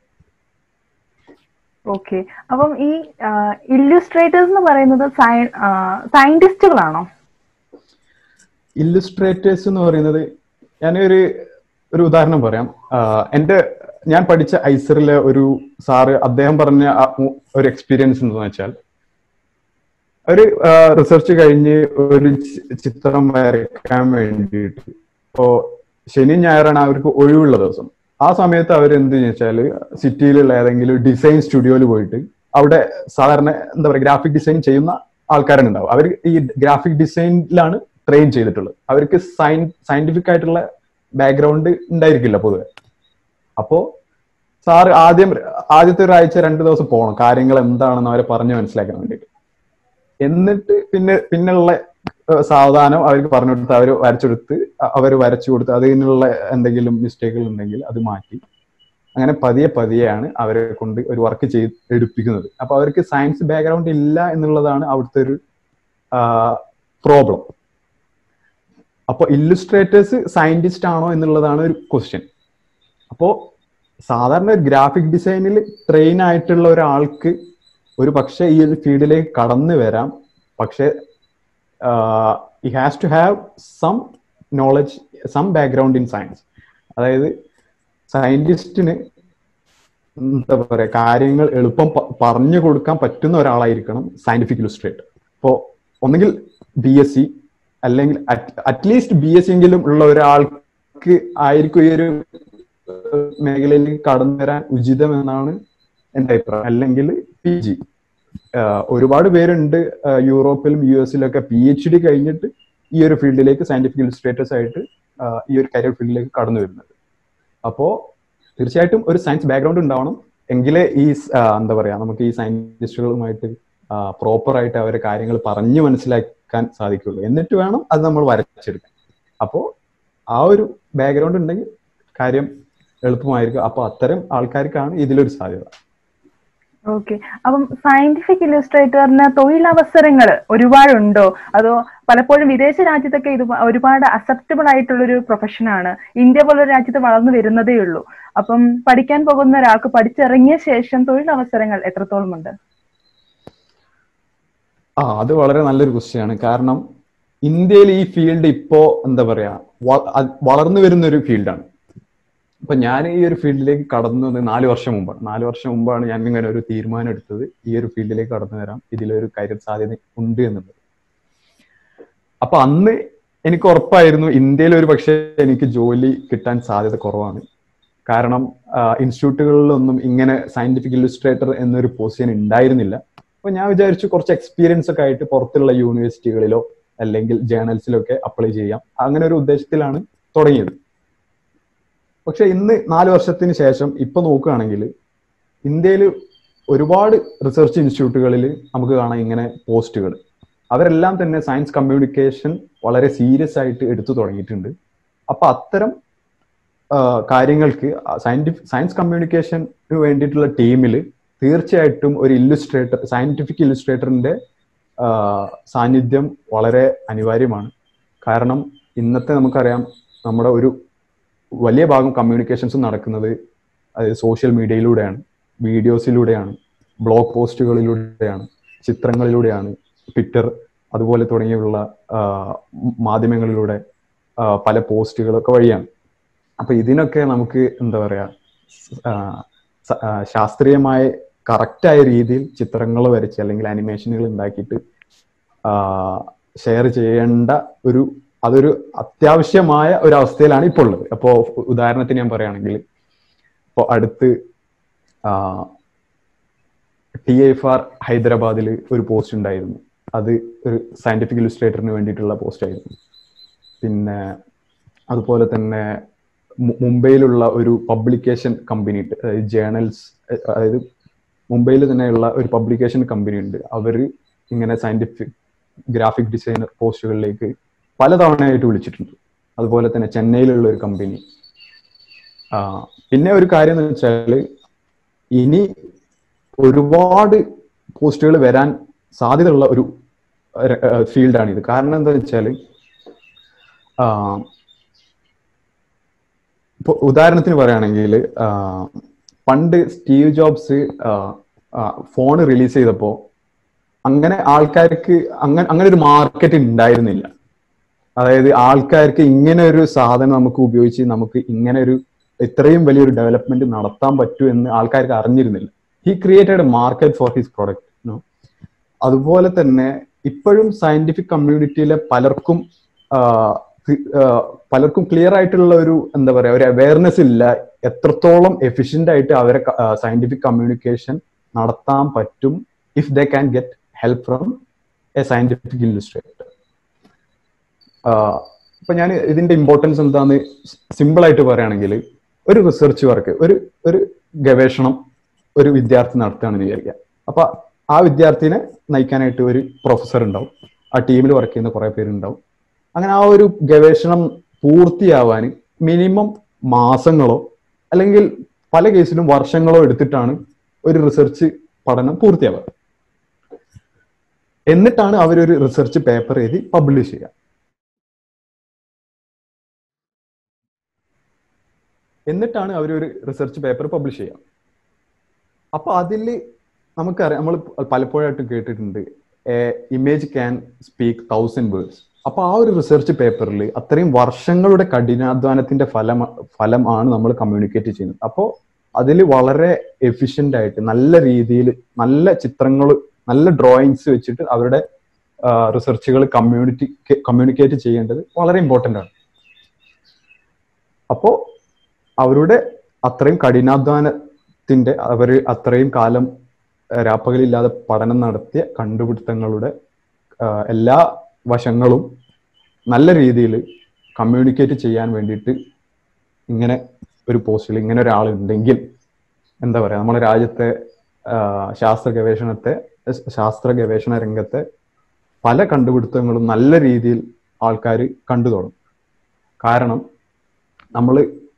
ഓക്കെ അപ്പം ഈ ഇല്ലുസ്ട്രേറ്റേഴ്സ് എന്ന് പറയുന്നത് സയന്റിസ്റ്റുകളാണോ ഇല്ലുസ്ട്രേറ്റേഴ്സ് എന്ന് പറയുന്നത് ഞാനൊരു ഒരു ഉദാഹരണം പറയാം ആഹ് എന്റെ ഞാൻ പഠിച്ച ഐസറിലെ ഒരു സാറ് അദ്ദേഹം പറഞ്ഞ ആ ഉ- ഒരു എക്സ്പീരിയൻസ് എന്താണെന്ന് വെച്ചാൽ ഒരു റിസർച്ച് കഴിഞ്ഞ് ഒരു ചി- ചിത്രം വരയ്ക്കാൻ വേണ്ടിയിട്ട് ഇപ്പോ ശനി ഞായറാണ് അവർക്ക് ഒഴിവുള്ള ദിവസം ആ സമയത്ത് അവർ എന്ത് വെച്ചാല് സിറ്റിയിലുള്ള ഏതെങ്കിലും ഡിസൈൻ സ്റ്റുഡിയോയിൽ പോയിട്ട് അവിടെ സാധാരണ എന്താ പറയുക ഗ്രാഫിക് ഡിസൈൻ ചെയ്യുന്ന ആൾക്കാരാണ് ഉണ്ടാവും അവർ ഈ ഗ്രാഫിക് ഡിസൈനിലാണ് ട്രെയിൻ ചെയ്തിട്ടുള്ളത് അവർക്ക് സയൻ സയന്റിഫിക് ആയിട്ടുള്ള ബാക്ക്ഗ്രൗണ്ട് ഉണ്ടായിരിക്കില്ല പൊതുവെ അപ്പോ സാറ് ആദ്യം ആദ്യത്തെ ഒരാഴ്ച രണ്ട് ദിവസം പോകണം കാര്യങ്ങൾ എന്താണെന്ന് അവരെ പറഞ്ഞു മനസ്സിലാക്കാൻ വേണ്ടിയിട്ട് എന്നിട്ട് പിന്നെ പിന്നെയുള്ള ഏഹ് സാവധാനം അവർക്ക് പറഞ്ഞു കൊടുത്ത് അവർ വരച്ചെടുത്ത് അവർ വരച്ചു കൊടുത്ത് അതിനുള്ള എന്തെങ്കിലും മിസ്റ്റേക്കുകൾ ഉണ്ടെങ്കിൽ അത് മാറ്റി അങ്ങനെ പതിയെ പതിയെയാണ് അവരെ കൊണ്ട് ഒരു വർക്ക് ചെയ്ത് എടുപ്പിക്കുന്നത് അപ്പൊ അവർക്ക് സയൻസ് ബാക്ക്ഗ്രൗണ്ട് ഇല്ല എന്നുള്ളതാണ് അവിടുത്തെ ഒരു പ്രോബ്ലം അപ്പൊ ഇല്ലുസ്ട്രേറ്റേഴ്സ് സയന്റിസ്റ്റ് ആണോ എന്നുള്ളതാണ് ഒരു ക്വസ്റ്റ്യൻ അപ്പോ സാധാരണ ഗ്രാഫിക് ഡിസൈനിൽ ട്രെയിൻ ആയിട്ടുള്ള ഒരാൾക്ക് ഒരു പക്ഷേ ഈ ഒരു ഫീൽഡിലേക്ക് കടന്നു വരാം പക്ഷേ ഈ has to have some knowledge some background in science അതായത് സയന്റിസ്റ്റിന് എന്താ പറയാ കാര്യങ്ങൾ എളുപ്പം പ- പറഞ്ഞു കൊടുക്കാൻ പറ്റുന്ന ഒരാളായിരിക്കണം സയന്റിഫിക് ഇലുസ്ട്രേറ്റർ ഇപ്പോൾ ഒന്നുകിൽ ബി എസ് സി അല്ലെങ്കിൽ അറ്റ്ലീസ്റ്റ് ബി എസ് എങ്കിലും ഉള്ള ഒരാൾക്ക് ആയിരിക്കും ഈ ഒരു മേഖലയിലേക്ക് കടന്നു വരാൻ ഉചിതം എന്നാണ് എന്റെ അഭിപ്രായം അല്ലെങ്കിൽ പി ജി ഒരുപാട് പേരുണ്ട് ആഹ് യൂറോപ്പിലും യു എസിലൊക്കെ പി എച്ച് ഡി കഴിഞ്ഞിട്ട് ഈ ഒരു ഫീൽഡിലേക്ക് സയന്റിഫിക് ഇലിസ്ട്രേറ്റേഴ്സ് ആയിട്ട് ആഹ് ഈ ഒരു കരിയർ ഫീൽഡിലേക്ക് കടന്നു വരുന്നത് അപ്പോ തീർച്ചയായിട്ടും ഒരു സയൻസ് ബാക്ക്ഗ്രൗണ്ട് ഉണ്ടാവണം എങ്കിലേ ഈ സ്- ആഹ് എന്താ പറയാ നമുക്ക് ഈ സയന്റിസ്റ്റുകളുമായിട്ട് പ്രോപ്പർ ആയിട്ട് അവരെ കാര്യങ്ങൾ പറഞ്ഞു മനസ്സിലാക്കാൻ സാധിക്കുള്ളൂ എന്നിട്ട് വേണം അത് നമ്മൾ വരച്ചെടുക്കാൻ അപ്പോ ആ ഒരു ബാക്ക്ഗ്രൗണ്ട് ഉണ്ടെങ്കിൽ കാര്യം എളുപ്പമായിരിക്കും അപ്പൊ അത്തരം ആൾക്കാർക്കാണ് ഇതിലൊരു സാധ്യത ഓക്കെ അപ്പം സയന്റിഫിക് ഇല്ലസ്ട്രേറ്ററിന് തൊഴിലവസരങ്ങൾ ഒരുപാടുണ്ടോ അതോ പലപ്പോഴും വിദേശ രാജ്യത്തൊക്കെ ഇത് ഒരുപാട് അക്സെപ്റ്റബിൾ ആയിട്ടുള്ളൊരു പ്രൊഫഷനാണ് ഇന്ത്യ പോലൊരു രാജ്യത്ത് വളർന്നു വരുന്നതേ ഉള്ളൂ അപ്പം പഠിക്കാൻ പോകുന്ന ഒരാൾക്ക് പഠിച്ചിറങ്ങിയ ശേഷം തൊഴിലവസരങ്ങൾ എത്രത്തോളം ഉണ്ട് ആ അത് വളരെ നല്ലൊരു ക്വസ്റ്റ്യൻ ആണ് കാരണം ഇന്ത്യയിൽ ഈ ഫീൽഡ് ഇപ്പോ എന്താ പറയാ വ- അത് വളർന്നു വരുന്ന ഒരു ഫീൽഡാണ് അപ്പൊ ഞാൻ ഈ ഒരു ഫീൽഡിലേക്ക് കടന്നു വന്നത് നാല് വർഷം മുമ്പാണ് നാല് വർഷം മുമ്പാണ് ഞാൻ ഇങ്ങനെ ഒരു തീരുമാനം എടുത്തത് ഈ ഒരു ഫീൽഡിലേക്ക് കടന്നു വരാം ഇതിലൊരു കരിയർ സാധ്യത ഉണ്ട് എന്നുള്ളത് അപ്പൊ അന്ന് എനിക്ക് ഉറപ്പായിരുന്നു ഇന്ത്യയിൽ ഒരു പക്ഷേ എനിക്ക് ജോലി കിട്ടാൻ സാധ്യത കുറവാണ് കാരണം ഇൻസ്റ്റിറ്റ്യൂട്ടുകളിലൊന്നും ഇങ്ങനെ സയന്റിഫിക് ഇല്ലുസ്ട്രേറ്റർ എന്നൊരു പൊസിഷൻ ഉണ്ടായിരുന്നില്ല അപ്പൊ ഞാൻ വിചാരിച്ചു കുറച്ച് എക്സ്പീരിയൻസ് ഒക്കെ ആയിട്ട് പുറത്തുള്ള യൂണിവേഴ്സിറ്റികളിലോ അല്ലെങ്കിൽ ജേണൽസിലോ ഒക്കെ അപ്ലൈ ചെയ്യാം അങ്ങനെ ഒരു ഉദ്ദേശത്തിലാണ് തുടങ്ങിയത് പക്ഷെ ഇന്ന് നാല് വർഷത്തിന് ശേഷം ഇപ്പൊ നോക്കുകയാണെങ്കിൽ ഇന്ത്യയിൽ ഒരുപാട് റിസർച്ച് ഇൻസ്റ്റിറ്റ്യൂട്ടുകളിൽ നമുക്ക് കാണാം ഇങ്ങനെ പോസ്റ്റുകൾ അവരെല്ലാം തന്നെ സയൻസ് കമ്മ്യൂണിക്കേഷൻ വളരെ സീരിയസ് ആയിട്ട് എടുത്തു തുടങ്ങിയിട്ടുണ്ട് അപ്പൊ അത്തരം ആ, കാര്യങ്ങൾക്ക് സയന്റിഫിക് സയൻസ് കമ്മ്യൂണിക്കേഷന് വേണ്ടിയിട്ടുള്ള ടീമിൽ തീർച്ചയായിട്ടും ഒരു ഇല്ലുസ്ട്രേറ്റർ സയന്റിഫിക് ഇല്ലുസ്ട്രേറ്ററിന്റെ സാന്നിധ്യം വളരെ അനിവാര്യമാണ് കാരണം ഇന്നത്തെ നമുക്കറിയാം നമ്മുടെ ഒരു വലിയ ഭാഗം കമ്മ്യൂണിക്കേഷൻസ് നടക്കുന്നത് അത് സോഷ്യൽ മീഡിയയിലൂടെയാണ് വീഡിയോസിലൂടെയാണ് ബ്ലോഗ് പോസ്റ്റുകളിലൂടെയാണ് ചിത്രങ്ങളിലൂടെയാണ് ട്വിറ്റർ അതുപോലെ തുടങ്ങിയുള്ള ആ, മാധ്യമങ്ങളിലൂടെ ആ, പല പോസ്റ്റുകളൊക്കെ വഴിയാണ് അപ്പൊ ഇതിനൊക്കെ നമുക്ക് എന്താ പറയാ ആ, സ- ആ, ശാസ്ത്രീയമായ കറക്റ്റായ രീതിയിൽ ചിത്രങ്ങൾ വരച്ച് അല്ലെങ്കിൽ അനിമേഷനുകൾ ഉണ്ടാക്കിയിട്ട് ഷെയർ ചെയ്യേണ്ട ഒരു അതൊരു അത്യാവശ്യമായ ഒരു അവസ്ഥയിലാണ് ഇപ്പോൾ ഉള്ളത് അപ്പോ ഉദാഹരണത്തിന് ഞാൻ പറയുകയാണെങ്കിൽ ഇപ്പോൾ അടുത്ത് ടി എഫ് ആർ ഹൈദരാബാദിൽ ഒരു പോസ്റ്റ് ഉണ്ടായിരുന്നു അത് ഒരു സയന്റിഫിക് ഇലുസ്ട്രേറ്ററിന് വേണ്ടിയിട്ടുള്ള പോസ്റ്റ് ആയിരുന്നു പിന്നെ അതുപോലെ തന്നെ മു- മുംബൈയിലുള്ള ഒരു പബ്ലിക്കേഷൻ കമ്പനി ഉണ്ട് ജേണൽസ് അതായത് മുംബൈയിൽ തന്നെയുള്ള ഒരു പബ്ലിക്കേഷൻ കമ്പനി ഉണ്ട് അവർ ഇങ്ങനെ സയന്റിഫിക് ഗ്രാഫിക് ഡിസൈനർ പോസ്റ്റുകളിലേക്ക് പലതവണയായിട്ട് വിളിച്ചിട്ടുണ്ട് അതുപോലെ തന്നെ ചെന്നൈയിലുള്ള ഒരു കമ്പനി പിന്നെ ഒരു കാര്യം എന്ന് വെച്ചാൽ ഇനി ഒരുപാട് പോസ്റ്റുകൾ വരാൻ സാധ്യതയുള്ള ഒരു ഫീൽഡാണ് ഇത് കാരണം എന്താ വെച്ചാൽ ഇപ്പൊ ഉദാഹരണത്തിന് പറയുകയാണെങ്കിൽ പണ്ട് സ്റ്റീവ് ജോബ്സ് ഫോൺ റിലീസ് ചെയ്തപ്പോൾ അങ്ങനെ ആൾക്കാർക്ക് അങ്ങനെ അങ്ങനെ ഒരു മാർക്കറ്റ് ഉണ്ടായിരുന്നില്ല അതായത് ആൾക്കാർക്ക് ഇങ്ങനെ ഒരു സാധനം നമുക്ക് ഉപയോഗിച്ച് നമുക്ക് ഇങ്ങനെ ഒരു ഇത്രയും വലിയൊരു ഡെവലപ്മെന്റ് നടത്താൻ പറ്റൂ എന്ന് ആൾക്കാർക്ക് അറിഞ്ഞിരുന്നില്ല he created a market for his product അതുപോലെ തന്നെ ഇപ്പോഴും സയന്റിഫിക് കമ്മ്യൂണിറ്റിയിലെ പലർക്കും ആ, തി- ആ, പലർക്കും ക്ലിയർ ആയിട്ടുള്ള ഒരു എന്താ പറയാ ഒരു അവയർനെസ് ഇല്ല എത്രത്തോളം എഫിഷ്യന്റ് ആയിട്ട് അവരെ സയന്റിഫിക് കമ്മ്യൂണിക്കേഷൻ നടത്താൻ പറ്റും if they can get help from a scientific illustrator ഇപ്പൊ ഞാൻ ഇതിന്റെ ഇമ്പോർട്ടൻസ് എന്താന്ന് സിമ്പിൾ ആയിട്ട് പറയുകയാണെങ്കിൽ ഒരു റിസർച്ച് വർക്ക് ഒരു ഒരു ഗവേഷണം ഒരു വിദ്യാർത്ഥി നടത്തുകയാണെന്ന് വിചാരിക്കുക അപ്പൊ ആ വിദ്യാർത്ഥിനെ നയിക്കാനായിട്ട് ഒരു പ്രൊഫസർ ഉണ്ടാവും ആ ടീമിൽ വർക്ക് ചെയ്യുന്ന കുറെ പേരുണ്ടാവും അങ്ങനെ ആ ഒരു ഗവേഷണം പൂർത്തിയാവാൻ മിനിമം മാസങ്ങളോ അല്ലെങ്കിൽ പല കേസിലും വർഷങ്ങളോ എടുത്തിട്ടാണ് ഒരു റിസർച്ച് പഠനം പൂർത്തിയാവുക എന്നിട്ടാണ് അവരൊരു റിസർച്ച് പേപ്പർ എഴുതി പബ്ലിഷ് ചെയ്യുക എന്നിട്ടാണ് അവരൊരു റിസർച്ച് പേപ്പർ പബ്ലിഷ് ചെയ്യുക അപ്പൊ അതിൽ നമുക്കറിയാം നമ്മൾ പലപ്പോഴായിട്ട് കേട്ടിട്ടുണ്ട് image can speak thousand words അപ്പൊ ആ ഒരു റിസർച്ച് പേപ്പറിൽ അത്രയും വർഷങ്ങളുടെ കഠിനാധ്വാനത്തിന്റെ ഫലം ഫലമാണ് നമ്മൾ കമ്മ്യൂണിക്കേറ്റ് ചെയ്യുന്നത് അപ്പോൾ അതിൽ വളരെ എഫിഷ്യന്റ് ആയിട്ട് നല്ല രീതിയിൽ നല്ല ചിത്രങ്ങൾ നല്ല ഡ്രോയിങ്സ് വെച്ചിട്ട് അവരുടെ റിസർച്ചുകൾ കമ്മ്യൂണിറ്റി കമ്മ്യൂണിക്കേറ്റ് ചെയ്യേണ്ടത് വളരെ ഇമ്പോർട്ടൻ്റ് ആണ് അപ്പോൾ അവരുടെ അത്രയും കഠിനാധ്വാനത്തിന്റെ അവർ അത്രയും കാലം ആ, രാപ്പകലില്ലാതെ പഠനം നടത്തിയ കണ്ടുപിടുത്തങ്ങളുടെ ആ, എല്ലാ വശങ്ങളും നല്ല രീതിയിൽ കമ്മ്യൂണിക്കേറ്റ് ചെയ്യാൻ വേണ്ടിയിട്ട് ഇങ്ങനെ ഒരു പോസ്റ്റിൽ ഇങ്ങനെ ഒരാൾ ഉണ്ടെങ്കിൽ എന്താ പറയാ നമ്മുടെ രാജ്യത്തെ ആ, ശാസ്ത്ര ഗവേഷണത്തെ ശാസ്ത്ര ഗവേഷണ രംഗത്തെ പല കണ്ടുപിടുത്തങ്ങളും നല്ല രീതിയിൽ ആൾക്കാർ കണ്ടു തുടങ്ങും കാരണം നമ്മൾ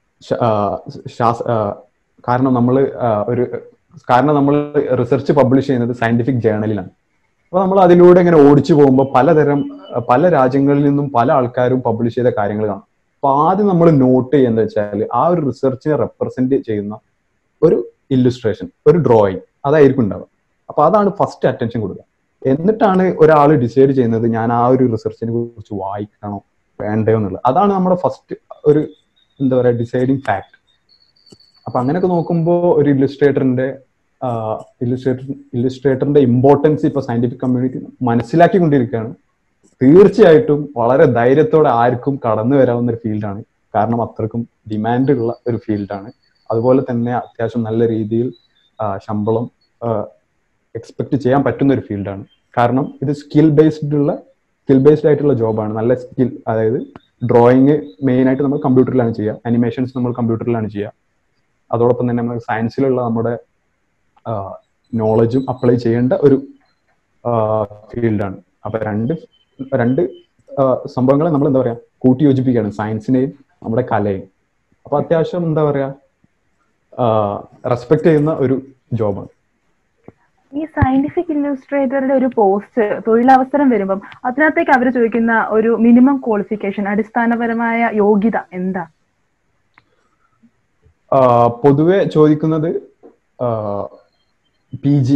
ശാസ് ആ, കാരണം നമ്മൾ ഒരു കാരണം നമ്മൾ റിസർച്ച് പബ്ലിഷ് ചെയ്യുന്നത് സയന്റിഫിക് ജേണലിലാണ് അപ്പൊ നമ്മൾ അതിലൂടെ ഇങ്ങനെ ഓടിച്ചു പോകുമ്പോൾ പലതരം ആ, പല രാജ്യങ്ങളിൽ നിന്നും പല ആൾക്കാരും പബ്ലിഷ് ചെയ്ത കാര്യങ്ങൾ കാണും അപ്പൊ ആദ്യം നമ്മൾ നോട്ട് ചെയ്യുന്നത് വെച്ചാൽ ആ ഒരു റിസർച്ചിനെ റെപ്രസെന്റ് ചെയ്യുന്ന ഒരു ഇല്ലുസ്ട്രേഷൻ ഒരു ഡ്രോയിങ് അതായിരിക്കും ഉണ്ടാവുക അപ്പൊ അതാണ് ഫസ്റ്റ് അറ്റൻഷൻ കൊടുക്കുക എന്നിട്ടാണ് ഒരാൾ ഡിസൈഡ് ചെയ്യുന്നത് ഞാൻ ആ ഒരു റിസർച്ചിനെ കുറിച്ച് വായിക്കണോ വേണ്ടയോ എന്നുള്ളത് അതാണ് നമ്മുടെ ഫസ്റ്റ് ഒരു എന്താ പറയാ ഡിസൈഡിങ് ഫാക്ട് അപ്പൊ അങ്ങനെയൊക്കെ നോക്കുമ്പോൾ ഒരു ഇല്ലുസ്ട്രേറ്ററിന്റെ ഇല്ലുസ്ട്രേറ്റർ ഇല്ലുസ്ട്രേറ്ററിന്റെ ഇമ്പോർട്ടൻസ് ഇപ്പൊ സയന്റിഫിക് കമ്മ്യൂണിറ്റി മനസ്സിലാക്കിക്കൊണ്ടിരിക്കുകയാണ് തീർച്ചയായിട്ടും വളരെ ധൈര്യത്തോടെ ആർക്കും കടന്നു വരാവുന്ന ഒരു ഫീൽഡാണ് കാരണം അത്രക്കും ഡിമാൻഡ് ഉള്ള ഒരു ഫീൽഡാണ് അതുപോലെ തന്നെ അത്യാവശ്യം നല്ല രീതിയിൽ ആ, ശമ്പളം എക്സ്പെക്ട് ചെയ്യാൻ പറ്റുന്ന ഒരു ഫീൽഡാണ് കാരണം ഇത് സ്കിൽ ബേസ്ഡ് ഉള്ള സ്കിൽ ബേസ്ഡ് ആയിട്ടുള്ള ജോബാണ് നല്ല സ്കിൽ അതായത് ഡ്രോയിങ് മെയിൻ ആയിട്ട് നമ്മൾ കമ്പ്യൂട്ടറിലാണ് ചെയ്യുക അനിമേഷൻസ് നമ്മൾ കമ്പ്യൂട്ടറിലാണ് ചെയ്യുക അതോടൊപ്പം തന്നെ നമ്മൾ സയൻസിലുള്ള നമ്മുടെ നോളജും അപ്ലൈ ചെയ്യേണ്ട ഒരു ഫീൽഡാണ് അപ്പൊ രണ്ട് രണ്ട് ആ, സംഭവങ്ങളെ നമ്മൾ എന്താ പറയാ കൂട്ടി യോജിപ്പിക്കുകയാണ് സയൻസിനെയും നമ്മുടെ കലയും അപ്പൊ അത്യാവശ്യം എന്താ പറയാ റെസ്പെക്ട് ചെയ്യുന്ന ഒരു ജോബാണ് ഈ സയന്റിഫിക് ഇല്ലുസ്ട്രേറ്ററുടെ ഒരു പോസ്റ്റ് തൊഴിലവസരം വരുമ്പം അതിനകത്തേക്ക് അവർ ചോദിക്കുന്ന ഒരു മിനിമം ക്വാളിഫിക്കേഷൻ അടിസ്ഥാനപരമായ യോഗ്യത എന്താ ആഹ് പൊതുവെ ചോദിക്കുന്നത് P G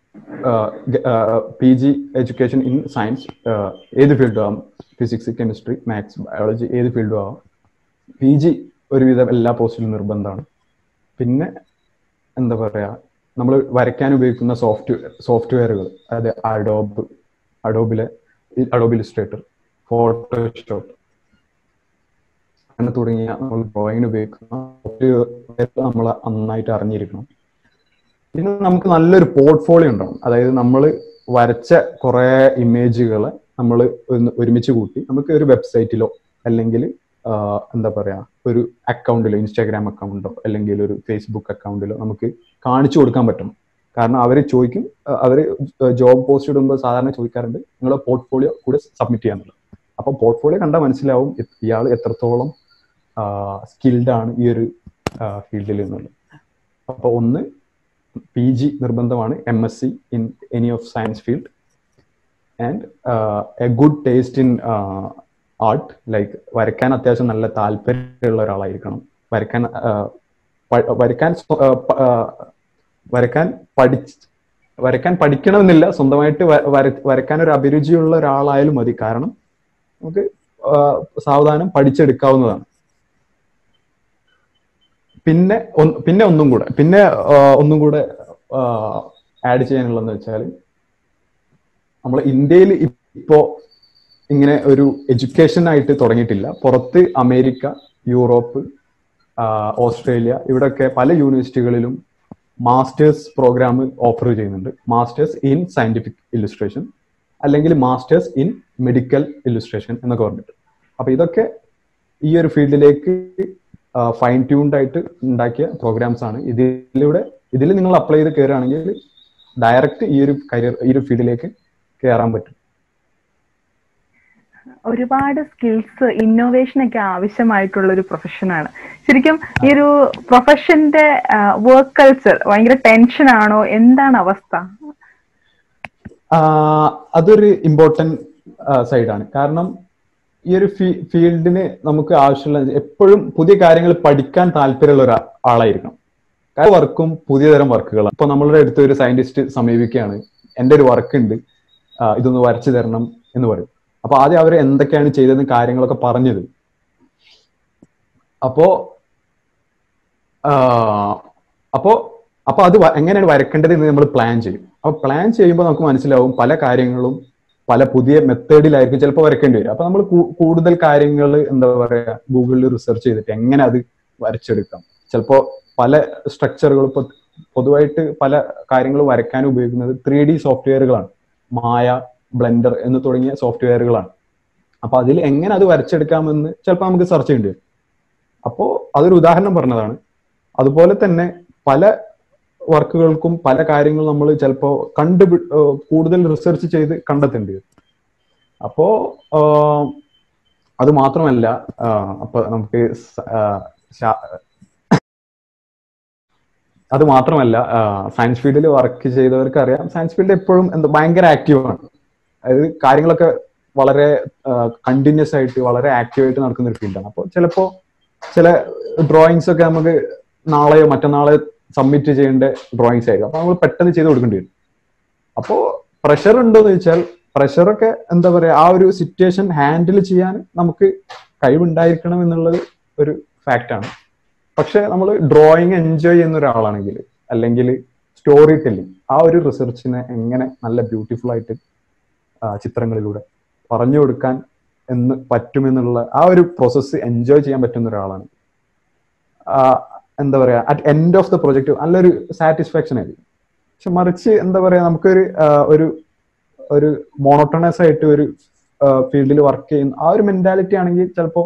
P G education in science ഏത് ഫീൽഡും ആവാം ഫിസിക്സ് കെമിസ്ട്രി മാത്സ് ബയോളജി ഏത് ഫീൽഡും ആവാം പി ജി ഒരുവിധം എല്ലാ പോസ്റ്റിലും നിർബന്ധമാണ് പിന്നെ എന്താ പറയാ നമ്മൾ വരയ്ക്കാൻ ഉപയോഗിക്കുന്ന സോഫ്റ്റ്വെയർ സോഫ്റ്റ്വെയറുകൾ അതായത് അഡോബ് അഡോബിലെ അഡോബ് ഇലിസ്ട്രേറ്റർ ഫോട്ടോഷോപ്പ് അങ്ങനെ തുടങ്ങിയ നമ്മൾ ഡ്രോയിങ്ങിന് ഉപയോഗിക്കുന്ന software നമ്മൾ നന്നായിട്ട് അറിഞ്ഞിരിക്കണം പിന്നെ നമുക്ക് നല്ലൊരു പോർട്ട്ഫോളിയോ ഉണ്ടാവും അതായത് നമ്മൾ വരച്ച കുറെ ഇമേജുകളെ നമ്മൾ ഒരുമിച്ച് കൂട്ടി നമുക്ക് ഒരു വെബ്സൈറ്റിലോ അല്ലെങ്കിൽ എന്താ പറയാ ഒരു അക്കൗണ്ടിലോ ഇൻസ്റ്റാഗ്രാം അക്കൗണ്ടോ അല്ലെങ്കിൽ ഒരു ഫേസ്ബുക്ക് അക്കൗണ്ടിലോ നമുക്ക് കാണിച്ചു കൊടുക്കാൻ പറ്റണം കാരണം അവർ ചോദിക്കും അവർ ജോബ് പോസ്റ്റ് ഇടുമ്പോൾ സാധാരണ ചോദിക്കാറുണ്ട് നിങ്ങളെ പോർട്ട്ഫോളിയോ കൂടെ സബ്മിറ്റ് ചെയ്യാന്നുള്ളത് അപ്പൊ പോർട്ട്ഫോളിയോ കണ്ടാൽ മനസ്സിലാവും ഇയാൾ എത്രത്തോളം സ്കിൽഡ് ആണ് ഈ ഒരു ഫീൽഡിൽ എന്നുള്ളത് അപ്പൊ ഒന്ന് പി ജി നിർബന്ധമാണ് M S C in any of science field and a good taste in art like വരയ്ക്കാൻ അത്യാവശ്യം നല്ല താല്പര്യമുള്ള ഒരാളായിരിക്കണം വരയ്ക്കാൻ വരയ്ക്കാൻ വരയ്ക്കാൻ പഠിച്ച് വരയ്ക്കാൻ പഠിക്കണമെന്നില്ല സ്വന്തമായിട്ട് വരയ്ക്കാൻ ഒരു അഭിരുചിയുള്ള ഒരാളായാലും മതി കാരണം നമുക്ക് സാവധാനം പഠിച്ചെടുക്കാവുന്നതാണ് പിന്നെ പിന്നെ ഒന്നും കൂടെ പിന്നെ ഒന്നും കൂടെ ആഡ് ചെയ്യാനുള്ളതെന്ന് വെച്ചാൽ നമ്മൾ ഇന്ത്യയിൽ ഇപ്പോ ഇങ്ങനെ ഒരു എഡ്യൂക്കേഷൻ ആയിട്ട് തുടങ്ങിയിട്ടില്ല പുറത്ത് അമേരിക്ക യൂറോപ്പ് ഓസ്ട്രേലിയ ഇവിടെയൊക്കെ പല യൂണിവേഴ്സിറ്റികളിലും മാസ്റ്റേഴ്സ് പ്രോഗ്രാം ഓഫർ ചെയ്യുന്നുണ്ട് മാസ്റ്റേഴ്സ് ഇൻ സയന്റിഫിക് ഇല്ലുസ്ട്രേഷൻ അല്ലെങ്കിൽ മാസ്റ്റേഴ്സ് ഇൻ മെഡിക്കൽ ഇല്ലുസ്ട്രേഷൻ എന്നൊക്കെ പറഞ്ഞിട്ട് അപ്പൊ ഇതൊക്കെ ഈ ഒരു ഫീൽഡിലേക്ക് ഫൈൻ ട്യൂൺഡ് ആയിട്ട് ഉണ്ടാക്കിയ പ്രോഗ്രാംസ് ആണ് ഇതിലൂടെ ഇതിൽ നിങ്ങൾ അപ്ലൈ ചെയ്ത് കയറുകയാണെങ്കിൽ ഡയറക്റ്റ് ഈ ഒരു കരിയർ ഈ ഒരു ഫീൽഡിലേക്ക് കയറാൻ പറ്റും ഒരുപാട് സ്കിൽസ് ഇന്നോവേഷൻ ഒക്കെ ആവശ്യമായിട്ടുള്ള ഒരു പ്രൊഫഷനാണ് ശരിക്കും ഈ ഒരു പ്രൊഫഷന്റെ വർക്ക് കൾച്ചർ ഭയങ്കര ടെൻഷൻ ആണോ എന്താണ് അവസ്ഥ അതൊരു ഇമ്പോർട്ടന്റ് സൈഡാണ് കാരണം ഈ ഒരു ഫീൽഡിന് നമുക്ക് ആവശ്യമുള്ള എപ്പോഴും പുതിയ കാര്യങ്ങൾ പഠിക്കാൻ താല്പര്യമുള്ള ഒരു ആളായിരിക്കണം കാരണം വർക്കും പുതിയ തരം വർക്കുകളാണ് ഇപ്പൊ നമ്മളുടെ അടുത്ത് ഒരു സയന്റിസ്റ്റ് സമീപിക്കുകയാണ് എൻ്റെ ഒരു വർക്ക് ഉണ്ട് ഇതൊന്ന് വരച്ചു തരണം എന്ന് പറയും അപ്പൊ ആദ്യം അവർ എന്തൊക്കെയാണ് ചെയ്തതെന്ന് കാര്യങ്ങളൊക്കെ പറഞ്ഞത് അപ്പോ അപ്പോ അപ്പൊ അത് എങ്ങനെയാണ് വരക്കേണ്ടത് എന്ന് നമ്മൾ പ്ലാൻ ചെയ്യും അപ്പൊ പ്ലാൻ ചെയ്യുമ്പോൾ നമുക്ക് മനസ്സിലാവും പല കാര്യങ്ങളും പല പുതിയ മെത്തേഡിലായിരിക്കും ചിലപ്പോൾ വരയ്ക്കേണ്ടി വരും അപ്പൊ നമ്മൾ കൂടുതൽ കാര്യങ്ങൾ എന്താ പറയാ ഗൂഗിളിൽ റിസർച്ച് ചെയ്തിട്ട് എങ്ങനെ അത് വരച്ചെടുക്കാം ചിലപ്പോൾ പല സ്ട്രക്ചറുകൾ ഇപ്പൊ പൊതുവായിട്ട് പല കാര്യങ്ങൾ വരയ്ക്കാൻ ഉപയോഗിക്കുന്നത് ത്രീ ഡി സോഫ്റ്റ്വെയറുകളാണ് മായ ബ്ലെൻഡർ എന്ന് തുടങ്ങിയ സോഫ്റ്റ്വെയറുകളാണ് അപ്പൊ അതിൽ എങ്ങനെ അത് വരച്ചെടുക്കാമെന്ന് ചിലപ്പോൾ നമുക്ക് സെർച്ച് ചെയ്യേണ്ടി വരും അപ്പോ അതൊരു ഉദാഹരണം പറഞ്ഞതാണ് അതുപോലെ തന്നെ പല വർക്കുകൾക്കും പല കാര്യങ്ങളും നമ്മൾ ചിലപ്പോൾ കണ്ടു കൂടുതൽ റിസർച്ച് ചെയ്ത് കണ്ടെത്തേണ്ടി വരും അപ്പോ ആഹ്, അത് മാത്രമല്ല ആഹ്, അപ്പൊ നമുക്ക് സ- ആഹ്, ശാ- അത് മാത്രമല്ല സയൻസ് ഫീൽഡിൽ വർക്ക് ചെയ്തവർക്ക് അറിയാം സയൻസ് ഫീൽഡ് എപ്പോഴും എന്താ ഭയങ്കര ആക്റ്റീവാണ് അതായത് കാര്യങ്ങളൊക്കെ വളരെ കണ്ടിന്യൂസ് ആയിട്ട് വളരെ ആക്റ്റീവായിട്ട് നടക്കുന്ന ഒരു ഫീൽഡാണ് അപ്പോൾ ചിലപ്പോൾ ചില ഡ്രോയിങ്സ് ഒക്കെ നമുക്ക് നാളെയോ മറ്റന്നാളെ സബ്മിറ്റ് ചെയ്യേണ്ട ഡ്രോയിങ്സ് ആയിരിക്കും അപ്പൊ നമ്മൾ പെട്ടെന്ന് ചെയ്ത് കൊടുക്കേണ്ടി വരും അപ്പോ പ്രഷർ ഉണ്ടോന്ന് ചോദിച്ചാൽ പ്രഷറൊക്കെ എന്താ പറയാ ആ ഒരു സിറ്റുവേഷൻ ഹാൻഡിൽ ചെയ്യാൻ നമുക്ക് കഴിവുണ്ടായിരിക്കണം എന്നുള്ളത് ഒരു ഫാക്റ്റ് ആണ് പക്ഷെ നമ്മൾ ഡ്രോയിങ് എൻജോയ് ചെയ്യുന്ന ഒരാളാണെങ്കിൽ അല്ലെങ്കിൽ സ്റ്റോറി ടെല്ലിംഗ് ആ ഒരു റിസർച്ചിനെ എങ്ങനെ നല്ല ബ്യൂട്ടിഫുൾ ആയിട്ട് ആ, ചിത്രങ്ങളിലൂടെ പറഞ്ഞു കൊടുക്കാൻ എന്ന് പറ്റുമെന്നുള്ള ആ ഒരു പ്രോസസ്സ് എൻജോയ് ചെയ്യാൻ പറ്റുന്ന ഒരാളാണ് ആ, എന്താ പറയാ at end of the project നല്ലൊരു സാറ്റിസ്ഫാക്ഷൻ ആയിരിക്കും പക്ഷെ മറിച്ച് എന്താ പറയാ നമുക്കൊരു ആ, ഒരു ഒരു മോണോട്ടണസ് ആയിട്ട് ഒരു ഫീൽഡിൽ വർക്ക് ചെയ്യുന്ന ആ ഒരു മെന്റാലിറ്റി ആണെങ്കിൽ ചിലപ്പോൾ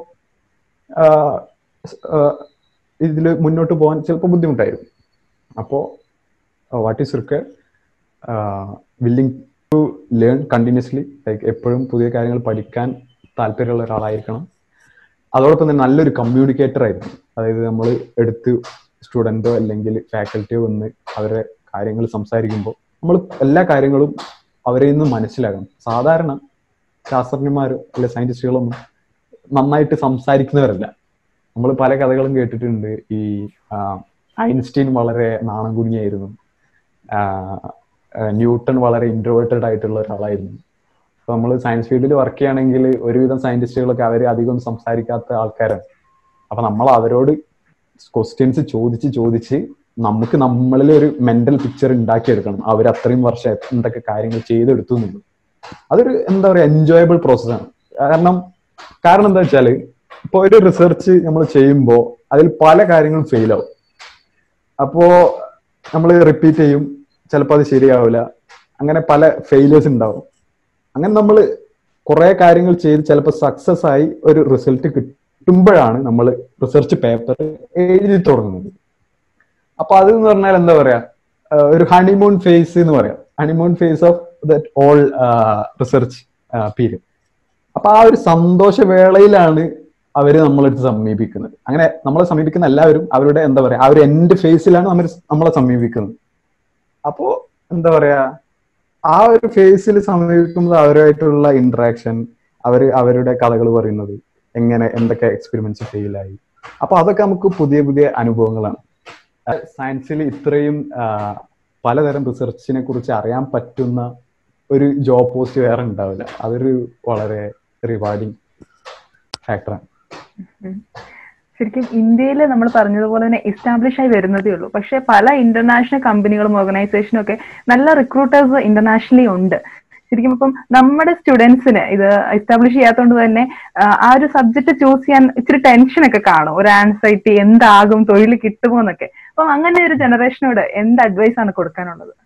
ഇതിൽ മുന്നോട്ട് പോകാൻ ചിലപ്പോൾ ബുദ്ധിമുട്ടായിരിക്കും അപ്പോൾ what is require willing to learn continuously like എപ്പോഴും പുതിയ കാര്യങ്ങൾ പഠിക്കാൻ താല്പര്യമുള്ള ഒരാളായിരിക്കണം അതോടൊപ്പം തന്നെ നല്ലൊരു കമ്മ്യൂണിക്കേറ്റർ ആയിരിക്കും അതായത് നമ്മൾ എടുത്ത് സ്റ്റുഡൻറ്റോ അല്ലെങ്കിൽ ഫാക്കൽറ്റിയോ വന്ന് അവരെ കാര്യങ്ങൾ സംസാരിക്കുമ്പോൾ നമ്മൾ എല്ലാ കാര്യങ്ങളും അവരിൽ നിന്ന് മനസ്സിലാക്കണം സാധാരണ ശാസ്ത്രജ്ഞന്മാരോ അല്ലെ സയന്റിസ്റ്റുകളൊന്നും നന്നായിട്ട് സംസാരിക്കുന്നവരല്ല നമ്മൾ പല കഥകളും കേട്ടിട്ടുണ്ട് ഈ ആ, ഐൻസ്റ്റീൻ വളരെ നാണം കുടുങ്ങിയായിരുന്നു ആ, ആ, ന്യൂട്ടൺ വളരെ ഇൻട്രോവേർട്ടഡ് ആയിട്ടുള്ള ഒരാളായിരുന്നു അപ്പൊ നമ്മൾ സയൻസ് ഫീൽഡിൽ വർക്ക് ചെയ്യുകയാണെങ്കിൽ ഒരുവിധം സയന്റിസ്റ്റുകളൊക്കെ അവർ അധികം സംസാരിക്കാത്ത ആൾക്കാരാണ് അപ്പൊ നമ്മൾ അവരോട് ക്വസ്റ്റ്യൻസ് ചോദിച്ച് ചോദിച്ച് നമുക്ക് നമ്മളിൽ ഒരു മെന്റൽ പിക്ചർ ഉണ്ടാക്കിയെടുക്കണം അവർ അത്രയും വർഷം എന്തൊക്കെ കാര്യങ്ങൾ ചെയ്തെടുത്തു എന്നുള്ളത് അതൊരു എന്താ പറയാ എൻജോയബിൾ പ്രോസസ്സാണ് കാരണം കാരണം എന്താ വെച്ചാല് ഇപ്പൊ ഒരു റിസർച്ച് നമ്മൾ ചെയ്യുമ്പോൾ അതിൽ പല കാര്യങ്ങളും ഫെയിൽ ആവും അപ്പോ നമ്മൾ റിപ്പീറ്റ് ചെയ്യും ചിലപ്പോൾ അത് ശരിയാവില്ല അങ്ങനെ പല ഫെയിലിയേഴ്സ് ഉണ്ടാവും അങ്ങനെ നമ്മൾ കുറെ കാര്യങ്ങൾ ചെയ്ത് ചിലപ്പോൾ സക്സസ് ആയി ഒരു റിസൾട്ട് കിട്ടുമ്പോഴാണ് നമ്മൾ റിസർച്ച് പേപ്പർ എഴുതി തുടങ്ങുന്നത് അപ്പൊ അത് എന്ന് പറഞ്ഞാൽ എന്താ പറയാ ആഹ് ഒരു ഹണിമൂൺ ഫേസ് എന്ന് പറയാം honeymoon phase of that all research period അപ്പൊ ആ ഒരു സന്തോഷവേളയിലാണ് അവര് നമ്മളെടുത്ത് സമീപിക്കുന്നത് അങ്ങനെ നമ്മളെ സമീപിക്കുന്ന എല്ലാവരും അവരുടെ എന്താ പറയാ ആ ഒരു എൻഡ് ഫേസിലാണ് നമ്മൾ നമ്മളെ സമീപിക്കുന്നത് അപ്പോ എന്താ പറയാ ആ ഒരു ഫേസിൽ സമീപിക്കുമ്പോൾ അവരുമായിട്ടുള്ള ഇന്ററാക്ഷൻ അവര് അവരുടെ കഥകൾ പറയുന്നത് എങ്ങനെ എന്തൊക്കെ എക്സ്പെരിമെന്റ്സ് ഫെയിലായി അപ്പൊ അതൊക്കെ നമുക്ക് പുതിയ പുതിയ അനുഭവങ്ങളാണ് സയൻസിൽ ഇത്രയും ആ, പലതരം റിസർച്ചിനെ കുറിച്ച് അറിയാൻ പറ്റുന്ന ഒരു ജോബ് പോസ്റ്റ് വേറെ ഉണ്ടാവില്ല അതൊരു വളരെ റിവാർഡിങ് ഫാക്ടറാണ് ശരിക്കും ഇന്ത്യയിൽ നമ്മൾ പറഞ്ഞതുപോലെ തന്നെ എസ്റ്റാബ്ലിഷ് ആയി വരുന്നതേ ഉള്ളൂ പക്ഷെ പല ഇന്റർനാഷണൽ കമ്പനികളും ഓർഗനൈസേഷനും ഒക്കെ നല്ല റിക്രൂട്ടേഴ്സ് ഇന്റർനാഷണലി ഉണ്ട് ശരിക്കും ഇപ്പം നമ്മുടെ സ്റ്റുഡൻസിന് ഇത് എസ്റ്റാബ്ലിഷ് ചെയ്യാത്തതുകൊണ്ട് തന്നെ ആ, ആ ഒരു സബ്ജക്ട് ചൂസ് ചെയ്യാൻ ഇച്ചിരി ടെൻഷൻ ഒക്കെ കാണും ഒരു ആൻസൈറ്റി എന്താകും തൊഴിൽ കിട്ടുമോ എന്നൊക്കെ അപ്പം അങ്ങനെ ഒരു ജനറേഷനോട് എന്ത് അഡ്വൈസ് ആണ് കൊടുക്കാനുള്ളത്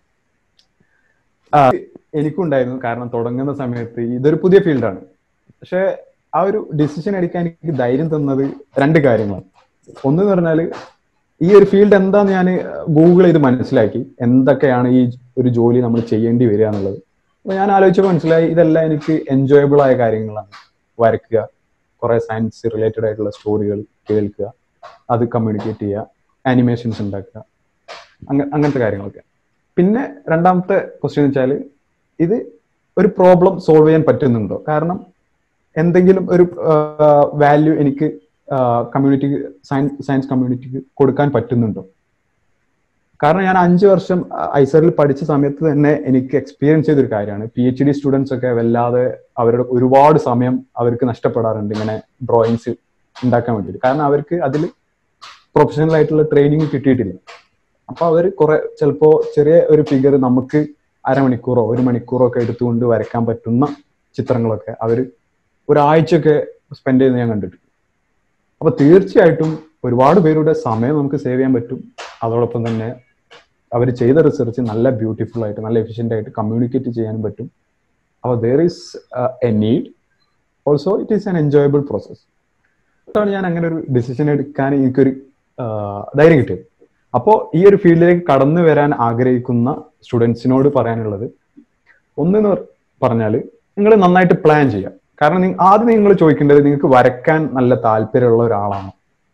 എനിക്കും ഉണ്ടായിരുന്നു കാരണം തുടങ്ങുന്ന സമയത്ത് ഇതൊരു പുതിയ ഫീൽഡാണ് പക്ഷെ ആ ഒരു ഡിസിഷൻ എടുക്കാൻ എനിക്ക് ധൈര്യം തന്നത് രണ്ട് കാര്യങ്ങളാണ് ഒന്ന് എന്ന് പറഞ്ഞാൽ ഈ ഒരു ഫീൽഡ് എന്താന്ന് ഞാൻ ഗൂഗിൾ ചെയ്ത് മനസ്സിലാക്കി എന്തൊക്കെയാണ് ഈ ഒരു ജോലി നമ്മൾ ചെയ്യേണ്ടി വരിക എന്നുള്ളത് അപ്പൊ ഞാൻ ആലോചിച്ചപ്പോൾ മനസ്സിലായി ഇതെല്ലാം എനിക്ക് എൻജോയബിൾ ആയ കാര്യങ്ങളാണ് വരയ്ക്കുക കുറെ സയൻസ് റിലേറ്റഡ് ആയിട്ടുള്ള സ്റ്റോറികൾ കേൾക്കുക അത് കമ്മ്യൂണിക്കേറ്റ് ചെയ്യുക ആനിമേഷൻസ് ഉണ്ടാക്കുക അങ്ങ അങ്ങനത്തെ കാര്യങ്ങളൊക്കെ പിന്നെ രണ്ടാമത്തെ ക്വസ്റ്റ്യൻ വെച്ചാൽ ഇത് ഒരു പ്രോബ്ലം സോൾവ് ചെയ്യാൻ പറ്റുന്നുണ്ടോ കാരണം എന്തെങ്കിലും ഒരു വാല്യൂ എനിക്ക് കമ്മ്യൂണിറ്റിക്ക് സയൻസ് സയൻസ് കമ്മ്യൂണിറ്റിക്ക് കൊടുക്കാൻ പറ്റുന്നുണ്ടോ കാരണം ഞാൻ അഞ്ച് വർഷം ഐസറിൽ പഠിച്ച സമയത്ത് തന്നെ എനിക്ക് എക്സ്പീരിയൻസ് ചെയ്തൊരു കാര്യമാണ് പി എച്ച് ഡി സ്റ്റുഡൻസ് ഒക്കെ വല്ലാതെ അവരുടെ ഒരുപാട് സമയം അവർക്ക് നഷ്ടപ്പെടാറുണ്ട് ഇങ്ങനെ ഡ്രോയിങ്സ് ഉണ്ടാക്കാൻ വേണ്ടിയിട്ട് കാരണം അവർക്ക് അതിൽ പ്രൊഫഷണൽ ആയിട്ടുള്ള ട്രെയിനിങ് കിട്ടിയിട്ടില്ല അപ്പൊ അവർ കുറെ ചിലപ്പോ ചെറിയ ഒരു ഫിഗർ നമുക്ക് അരമണിക്കൂറോ ഒരു മണിക്കൂറോ ഒക്കെ എടുത്തുകൊണ്ട് വരയ്ക്കാൻ പറ്റുന്ന ചിത്രങ്ങളൊക്കെ അവർ ഒരാഴ്ചയൊക്കെ സ്പെൻഡ് ചെയ്യുന്നത് ഞാൻ കണ്ടിട്ടുണ്ട് അപ്പൊ തീർച്ചയായിട്ടും ഒരുപാട് പേരുടെ സമയം നമുക്ക് സേവ് ചെയ്യാൻ പറ്റും അതോടൊപ്പം തന്നെ അവർ ചെയ്ത റിസർച്ച് നല്ല ബ്യൂട്ടിഫുൾ ആയിട്ട് നല്ല എഫിഷ്യൻ്റ് ആയിട്ട് കമ്മ്യൂണിക്കേറ്റ് ചെയ്യാനും പറ്റും അപ്പോൾ there is a need also it is an enjoyable process അതാണ് ഞാൻ അങ്ങനെ ഒരു ഡിസിഷൻ എടുക്കാൻ എനിക്കൊരു ധൈര്യം കിട്ടിയത് അപ്പോൾ ഈ ഒരു ഫീൽഡിലേക്ക് കടന്നു വരാൻ ആഗ്രഹിക്കുന്ന സ്റ്റുഡൻസിനോട് പറയാനുള്ളത് ഒന്നെന്ന് പറഞ്ഞാൽ നിങ്ങൾ നന്നായിട്ട് പ്ലാൻ ചെയ്യുക കാരണം ആദ്യം നിങ്ങൾ ചോദിക്കേണ്ടത് നിങ്ങൾക്ക് വരയ്ക്കാൻ നല്ല താല്പര്യമുള്ള ഒരാളാണോ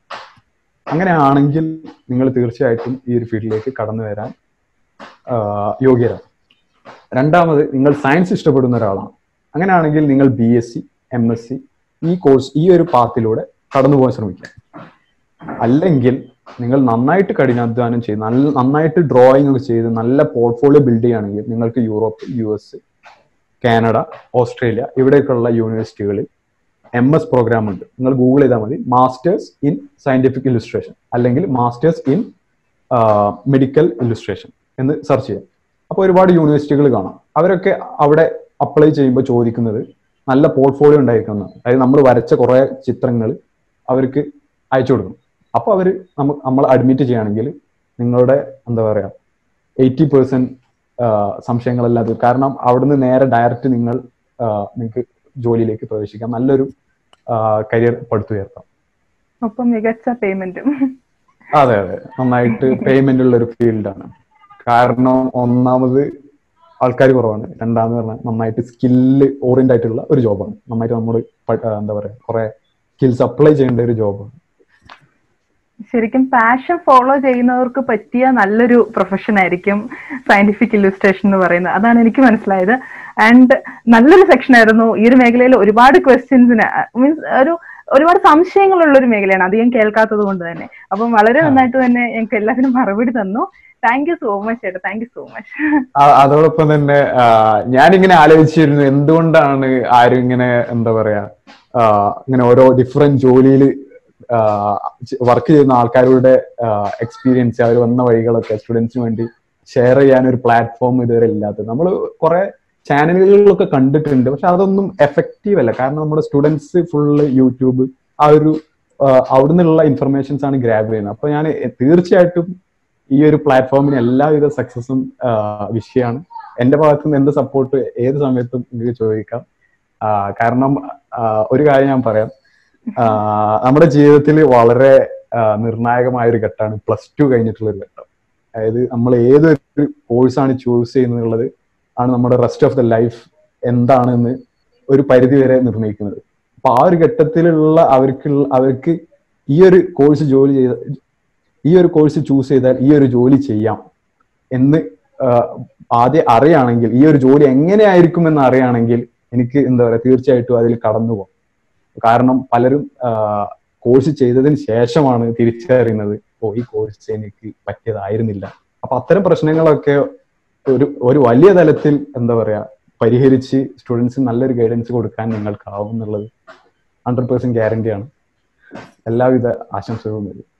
അങ്ങനെയാണെങ്കിൽ നിങ്ങൾ തീർച്ചയായിട്ടും ഈ ഒരു ഫീൽഡിലേക്ക് കടന്നു വരാൻ യോഗ്യരാണ് രണ്ടാമത് നിങ്ങൾ സയൻസ് ഇഷ്ടപ്പെടുന്ന ഒരാളാണ് അങ്ങനെയാണെങ്കിൽ നിങ്ങൾ B S C M S C ഈ കോഴ്സ് ഈ ഒരു പാത്തിലൂടെ കടന്നു പോകാൻ ശ്രമിക്കുക അല്ലെങ്കിൽ നിങ്ങൾ നന്നായിട്ട് കഠിനാധ്വാനം ചെയ്ത് നല്ല നന്നായിട്ട് ഡ്രോയിങ് ഒക്കെ ചെയ്ത് നല്ല പോർട്ട്ഫോളിയോ ബിൽഡ് ചെയ്യുകയാണെങ്കിൽ നിങ്ങൾക്ക് Europe U S Canada Australia ഇവിടേക്കുള്ള യൂണിവേഴ്സിറ്റികളിൽ എം എസ് പ്രോഗ്രാം ഉണ്ട് നിങ്ങൾ ഗൂഗിൾ ചെയ്താൽ മതി മാസ്റ്റേഴ്സ് ഇൻ സയന്റിഫിക് ഇല്ലുസ്ട്രേഷൻ അല്ലെങ്കിൽ മാസ്റ്റേഴ്സ് ഇൻ മെഡിക്കൽ ഇല്ലുസ്ട്രേഷൻ എന്ന് സെർച്ച് ചെയ്യാം അപ്പോൾ ഒരുപാട് യൂണിവേഴ്സിറ്റികൾ കാണാം അവരൊക്കെ അവിടെ അപ്ലൈ ചെയ്യുമ്പോൾ ചോദിക്കുന്നത് നല്ല പോർട്ട്ഫോളിയോ ഉണ്ടായിരിക്കണം അതായത് നമ്മൾ വരച്ച കുറേ ചിത്രങ്ങൾ അവർക്ക് അയച്ചു കൊടുക്കണം അപ്പോൾ അവർ നമ്മൾ അഡ്മിറ്റ് ചെയ്യുകയാണെങ്കിൽ നിങ്ങളുടെ എന്താ പറയുക എയ്റ്റി പെർസെന്റ് സംശയങ്ങളെല്ലാം അത് കാരണം അവിടുന്ന് നേരെ ഡയറക്റ്റ് നിങ്ങൾ നിങ്ങൾക്ക് ജോലിയിലേക്ക് പ്രവേശിക്കാം നല്ലൊരു കരിയർ പടുത്തുയർത്താം ഒപ്പം മികച്ച പേയ്മെന്റും അതെ അതെ നന്നായിട്ട് പേയ്മെന്റ് ഉള്ള ഒരു ഫീൽഡാണ് കാരണം ഒന്നാമത് ആൾക്കാർ കുറവാണ് രണ്ടാമത് പറഞ്ഞാൽ നന്നായിട്ട് സ്കില്ല് ഓറിയന്റ് ആയിട്ടുള്ള ഒരു ജോബാണ് നന്നായിട്ട് നമ്മൾ എന്താ പറയാ കുറെ സ്കിൽസ് അപ്ലൈ ചെയ്യേണ്ട ഒരു ജോബാണ് ശരിക്കും പാഷൻ ഫോളോ ചെയ്യുന്നവർക്ക് പറ്റിയ നല്ലൊരു പ്രൊഫഷൻ ആയിരിക്കും സയന്റിഫിക് ഇല്ലുസ്ട്രേഷൻ എന്ന് പറയുന്നത് അതാണ് എനിക്ക് മനസ്സിലായത് ആൻഡ് നല്ലൊരു സെക്ഷൻ ആയിരുന്നു ഈ ഒരു മേഖലയിൽ ഒരുപാട് ക്വസ്റ്റ്യൻസിന് മീൻസ് ഒരു ഒരുപാട് സംശയങ്ങളുള്ള ഒരു മേഖലയാണ് അധികം കേൾക്കാത്തത് കൊണ്ട് തന്നെ അപ്പം വളരെ നന്നായിട്ട് തന്നെ ഞങ്ങൾക്ക് എല്ലാത്തിനും മറുപടി തന്നു താങ്ക് യു സോ മച്ച് ചേട്ടാ താങ്ക് യു സോ മച്ച് അതോടൊപ്പം തന്നെ ഞാനിങ്ങനെ ആലോചിച്ചിരുന്നു എന്തുകൊണ്ടാണ് ആരും ഇങ്ങനെ എന്താ പറയാ ഇങ്ങനെ ഓരോ ഡിഫറെന്റ് ജോലിയിൽ വർക്ക് ചെയ്യുന്ന ആൾക്കാരുടെ എക്സ്പീരിയൻസ് അവർ വന്ന വഴികളൊക്കെ സ്റ്റുഡൻസിന് വേണ്ടി ഷെയർ ചെയ്യാൻ ഒരു പ്ലാറ്റ്ഫോം ഇതുവരെ ഇല്ലാത്തത് നമ്മൾ കുറെ ചാനലുകളിലൊക്കെ കണ്ടിട്ടുണ്ട് പക്ഷെ അതൊന്നും എഫക്റ്റീവ് അല്ല കാരണം നമ്മുടെ സ്റ്റുഡൻസ് ഫുള്ള് യൂട്യൂബ് ആ ഒരു അവിടെ നിന്നുള്ള ഇൻഫർമേഷൻസ് ആണ് ഗ്രാബ് ചെയ്യുന്നത് അപ്പൊ ഞാൻ തീർച്ചയായിട്ടും ഈ ഒരു പ്ലാറ്റ്ഫോമിന് എല്ലാവിധ സക്സസും വിഷയമാണ് എന്റെ ഭാഗത്തു നിന്ന് എന്ത് സപ്പോർട്ട് ഏത് സമയത്തും നിങ്ങൾക്ക് ചോദിക്കാം കാരണം ഒരു കാര്യം ഞാൻ പറയാം നമ്മുടെ ജീവിതത്തിൽ വളരെ നിർണായകമായ ഒരു ഘട്ടമാണ് പ്ലസ് ടു കഴിഞ്ഞിട്ടുള്ള ഒരു ഘട്ടം അതായത് നമ്മൾ ഏതൊരു കോഴ്സാണ് ചൂസ് ചെയ്യുന്നത് ആണ് നമ്മുടെ റെസ്റ്റ് ഓഫ് ദ ലൈഫ് എന്താണെന്ന് ഒരു പരിധി വരെ നിർണ്ണയിക്കുന്നത് അപ്പൊ ആ ഒരു ഘട്ടത്തിലുള്ള അവർക്ക് അവർക്ക് ഈ ഒരു കോഴ്സ് ജോലി ചെയ്ത ഈ ഒരു കോഴ്സ് ചൂസ് ചെയ്താൽ ഈ ഒരു ജോലി ചെയ്യാം എന്ന് ആദ്യം അറിയാണെങ്കിൽ ഈ ഒരു ജോലി എങ്ങനെയായിരിക്കും എന്ന് അറിയാണെങ്കിൽ എനിക്ക് എന്താ പറയുക തീർച്ചയായിട്ടും അതിൽ കടന്നു പോകും കാരണം പലരും കോഴ്സ് ചെയ്തതിന് ശേഷമാണ് തിരിച്ചറിയുന്നത് ഓ ഈ കോഴ്സ് എനിക്ക് പറ്റിയതായിരുന്നില്ല അപ്പൊ അത്തരം പ്രശ്നങ്ങളൊക്കെ ഒരു ഒരു വലിയ തലത്തിൽ എന്താ പറയാ പരിഹരിച്ച് സ്റ്റുഡൻസിന് നല്ലൊരു ഗൈഡൻസ് കൊടുക്കാൻ നിങ്ങൾക്കാവും എന്നുള്ളത് ഹൺഡ്രഡ് പേഴ്സെന്റ് ഗ്യാരണ്ടിയാണ് എല്ലാവിധ ആശംസകളും വരും